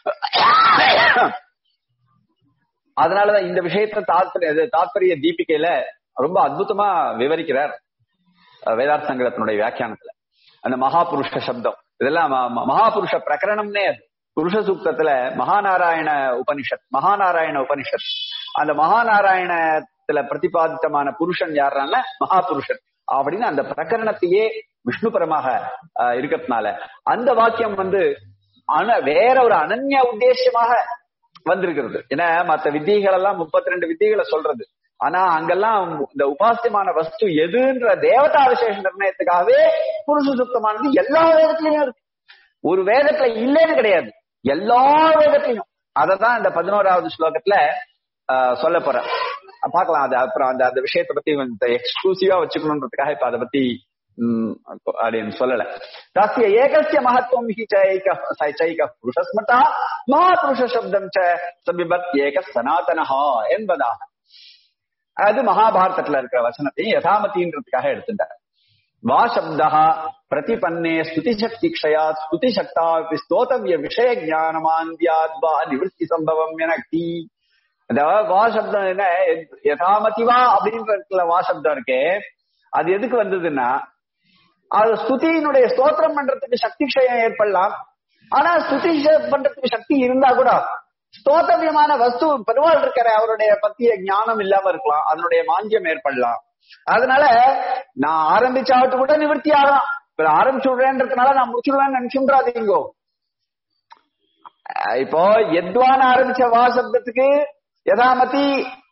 S1: அதனாலதான் இந்த விஷயத்தை தாத்பரிய இது தாத்பரிய தீபிகையில ரொம்ப அற்புதமா விவரிக்கிறார் அஹ், வேதார்த்த சங்கரத்தினுடைய வியாக்கியானத்துல அந்த மகாபுருஷ சப்தம் இதெல்லாம் ம- ம- மகாபுருஷ பிரகரணம்னே அது புருஷ சூக்தத்துல மகாநாராயண உபனிஷத் மகாநாராயண உபனிஷத் அந்த மகாநாராயணத்துல பிரதிபாதித்தமான புருஷன் யாருன்னா மகாபுருஷன் அப்படின்னு அந்த பிரகரணத்தையே விஷ்ணு பரமாக அஹ், இருக்கிறதுனால அந்த வாக்கியம் வந்து ஆனா வேற ஒரு அனன்ய உத்தேசமாக வந்திருக்கிறது ஏன்னா மத்த வித்தியைகள் எல்லாம் முப்பத்தி ரெண்டு வித்தியைகளை சொல்றது ஆனா அங்கெல்லாம் இந்த உபாசியமான வஸ்து எதுன்ற தேவதா விசேஷ நிர்ணயத்துக்காகவே புருஷ சுத்தமானது எல்லா வேதத்திலயும் இருக்கு ஒரு வேதத்துல இல்லைன்னு கிடையாது எல்லா வேதத்திலையும் அததான் இந்த பதினோராவது ஸ்லோகத்துல ஆஹ், சொல்ல போறேன் பார்க்கலாம் அது அப்புறம் அந்த அந்த விஷயத்தை பத்தி எக்ஸ்க்ளூசிவா வச்சுக்கணுன்றதுக்காக இப்ப அதை பத்தி ம், அப்படின்னு சொல்லல தஸ்ய ஏகஸ்ய மகத்துவம் ஹி சைக சைக புருஷஸ்மதா மகாபுருஷ சப்தம் ச சபிபத் ஏக சனாதனஹா என்பதாக அது மகாபாரதத்துல இருக்கிற வசனத்தையும் யதாமதின்றதுக்காக எடுத்துட்டார் வா சப்தா பிரதிபன்னே ஸ்துதி சக்தி க்ஷயா ஸ்துதி சக்தா ஸ்தோதவிய விஷய ஞானமாந்தியாத் வா நிவர்த்தி சம்பவம் எனக்தி இந்த வா சப்தம் என்ன யதாமதி வா அப்படின்ற இடத்துல வா சப்தம் இருக்கே அது எதுக்கு வந்ததுன்னா அது ஸ்துதியினுடைய ஸ்தோத்திரம் பண்றதுக்கு சக்தி க்ஷயம் ஏற்படலாம் ஆனா ஸ்துதி ஷ- பண்றதுக்கு சக்தி இருந்தா கூட ஸ்தோத்தவியமான வஸ்து பெருமாள் இருக்கிற அவருடைய பத்திய ஞானம் இல்லாம இருக்கலாம் அதனுடைய மாந்தியம் ஏற்படலாம் அதனால நான் ஆரம்பிச்சாவட்டு கூட நிவர்த்தி ஆகலாம் இப்ப ஆரம்பிச்சு விடுறேன்றதுனால நான் முடிச்சுடுவேன்னு நினைச்சுன்றாதீங்கோ அஹ் இப்போ எத்வான ஆரம்பிச்ச வா சப்தத்துக்கு யதாமதி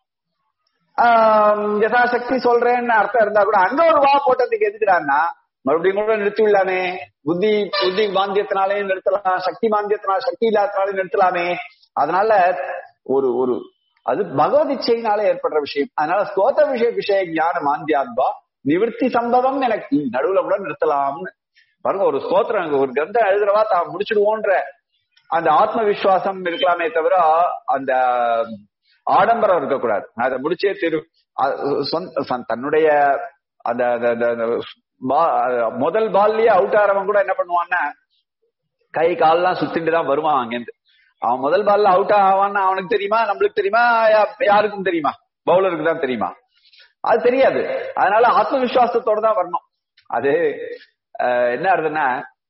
S1: ஆம், யதாசக்தி சொல்றேன்னு அர்த்தம் இருந்தா கூட அங்க ஒரு வா போட்டதுக்கு எதுக்குடான்னா மறுபடியும் கூட நிறுத்தி விடலாமே புத்தி புத்தி மாந்தியத்தினாலே நிறுத்தலாம் சக்தி மாந்தியத்தினால சக்தி இல்லாதனாலே நிறுத்தலாமே அதனால ஒரு ஒரு அது பகவத் இச்சையினால ஏற்படுற விஷயம் அதனால ஸ்தோத்த விஷய விஷய ஞான மாந்தியாத்வா நிவர்த்தி சம்பவம் எனக்கு நடுவுல கூட நிறுத்தலாம்னு பாருங்க ஒரு ஸ்தோத்திரம் ஒரு கிரந்தம் எழுதுறவா தான் முடிச்சிடுவோன்ற அந்த ஆத்ம விசுவாசம் இருக்கலாமே தவிர அந்த ஆடம்பரம் இருக்கக்கூடாது நான் அதை முடிச்சே திரு அ- சொந்த- சொந்த- தன்னுடைய அந்த அந்த- அந்த- அந்த பா- முதல் பால்லயே அவுட் ஆறவன் கூட என்ன பண்ணுவான்னா கை கால்லாம் சுத்திட்டு தான் வருவான் அங்கேருந்து அவன் முதல் பால்ல அவுட் ஆவான்னு அவனுக்கு தெரியுமா நம்மளுக்கு தெரியுமா யா- யாருக்கும் தெரியுமா பவுலருக்கு தான் தெரியுமா அது தெரியாது அதனால ஆத்ம விசுவாசத்தோட தான் வரணும் அது அஹ், என்ன ஆகுதுன்னா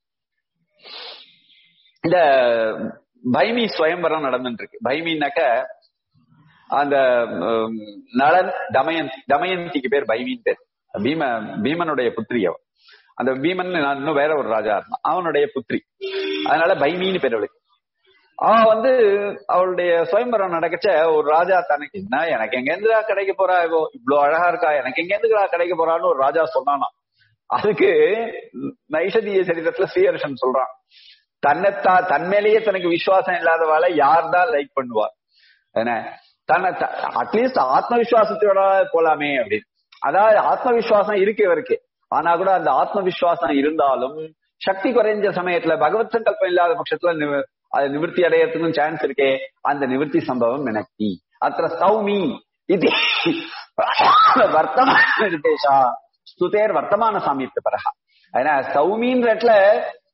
S1: இந்த பைமி சுயம்பரம் நடந்துட்டு இருக்கு பைமின்னாக்க அந்த உம், நளன் தமயந்தி தமயந்திக்கு பேர் பைமின் பேர் பீம பீமனுடைய புத்திரி அவன் அந்த பீமன் நான் இன்னும் வேற ஒரு ராஜா இருந்தான் அவனுடைய புத்திரி அதனால பைமின்னு பேர் அவளுக்கு அவன் வந்து அவளுடைய சுயம்பரம் நடக்கச்ச ஒரு ராஜா தனக்கு என்ன எனக்கு எங்க இருந்து கிடைக்க போறா இவோ இவ்வளவு அழகா இருக்கா எனக்கு எங்க இருந்து கிடைக்க போறான்னு ஒரு ராஜா சொன்னானா அதுக்கு நைஷதிய சரித்திரத்துல ஸ்ரீஹர்ஷன் சொல்றான் தன்னைத்தா தன்மேலேயே தனக்கு விசுவாசம் இல்லாதவாளை யார் தான் லைக் பண்ணுவா என்ன தன்னை அட்லீஸ்ட் ஆத்ம விசுவாசத்தோட போலாமே அப்படின்னு அதாவது ஆத்ம விசுவாசம் இருக்கு இவருக்கு ஆனா கூட அந்த ஆத்ம விசுவாசம் இருந்தாலும் சக்தி குறைஞ்ச சமயத்துல பகவத் சங்கல்பம் இல்லாத பட்சத்துல நிவ- அது நிவர்த்தி அடையறதுக்கும் சான்ஸ் இருக்கே அந்த நிவர்த்தி சம்பவம் எனக்கு அத்த சௌமி இது வர்த்தமான நிர்தேசா ஸ்துதேர் வர்த்தமான சாமீப்த பரஹா ஏன்னா சௌமின்ற இடத்துல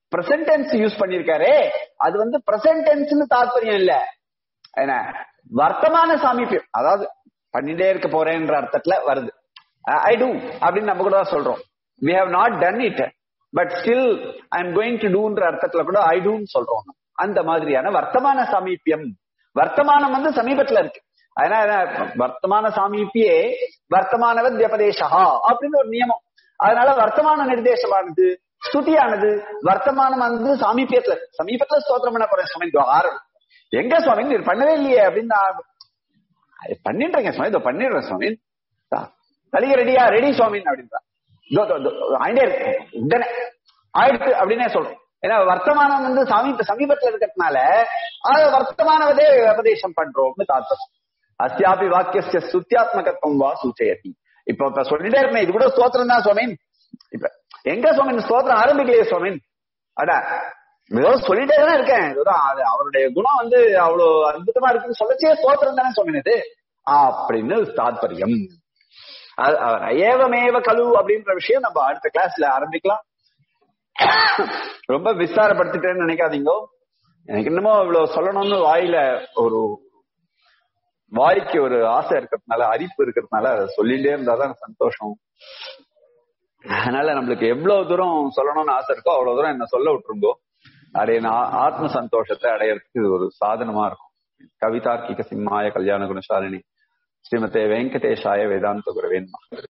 S1: பிரசன்ட் டென்ஸ் யூஸ் பண்ணிருக்காரு அது வந்து பிரசன்ட் டென்ஸ்னு தாற்பயம் இல்ல என்ன வர்த்தமான சாமீபியம் அதாவது பண்ணிட்டே இருக்க போறேன்ற அர்த்தத்துல வருது ஐ டூ அப்படின்னு நம்ம கூட தான் சொல்றோம் we have not done it but still I am going to டூன்ற அர்த்தத்துல கூட ஐ டூன்னு சொல்றோம் அந்த மாதிரியான வர்த்தமான சாமீபியம் வர்த்தமானம் வந்து சமீபத்துல இருக்கு அதனால வர்த்தமான சாமீபியே வர்த்தமானவத் வியபதேசா அப்படின்னு ஒரு நியமம் அதனால வர்த்தமான நிர்தேசமானது ஸ்துதியானது வர்த்தமானம் வந்து சாமீபியத்துல சமீபத்துல ஸ்தோத்திரம் பண்ண போறேன் சுவாமி இதோ ஆரம்பம் எங்க சுவாமி நீர் பண்ணவே இல்லையே அப்படின்னு நான் அது பண்ணிடுறேங்க சுவாமி இதோ பண்ணிடுறேன் சுவாமி தலிக ரெடியா ரெடி சுவாமி அப்படின்றா இதோ இதோ, இதோ, ஆயிட்டே இருக்கு உடனே ஆயிடுச்சு அப்படின்னே சொல்றோம் ஏன்னா வர்த்தமானம் வந்து சமீப சமீபத்துல இருக்கிறதுனால அது வர்த்தமானவதே உபதேசம் பண்றோம்னு தாத்தம் அஸ்யாபி வாக்கிய சுத்தியாத்மகத்துவம் வா சூச்சயதி இப்ப இப்ப சொல்லிட்டே இருப்பேன் இது கூட ஸ்தோத்திரம் தான் சுவாமின் இப்ப எங்க சுவாமின் ஸ்தோத்திரம் ஆரம்பிக்கலையே சுவாமின் அடா ஏதோ சொல்லிட்டே தான் இருக்கேன் இதுதான் அது அவருடைய குணம் வந்து அவ்வளவு அற்புதமா இருக்குன்னு சொல்லச்சே ஸ்தோத்திரம் தானே சுவாமின் இது அப்படின்னு தாத்பரியம் அது- அவர் ஏவமேவ கலு அப்படின்ற விஷயம் நம்ம அடுத்த கிளாஸ்ல ஆரம்பிக்கலாம் ரொம்ப விஸ்தாரப்படுத்திட்டேன்னு நினைக்காதீங்க எனக்கு என்னமோ இவ்வளவு சொல்லணும்னு வாயில ஒரு வாய்க்கு ஒரு ஆசை இருக்கிறதுனால அரிப்பு இருக்கிறதுனால அதை சொல்லிட்டே இருந்தாதான் சந்தோஷம் அதனால நம்மளுக்கு எவ்வளவு தூரம் சொல்லணும்னு ஆசை இருக்கோ அவ்வளவு தூரம் என்ன சொல்ல விட்டுருங்கோ அடைய நான் ஆத்ம சந்தோஷத்தை அடையறதுக்கு இது ஒரு சாதனமா இருக்கும் கவிதார்க்கிக சிம்மாய கல்யாண குணசாலினி ஸ்ரீமதே வெங்கடேஷாய வேதாந்த குரவேன்மா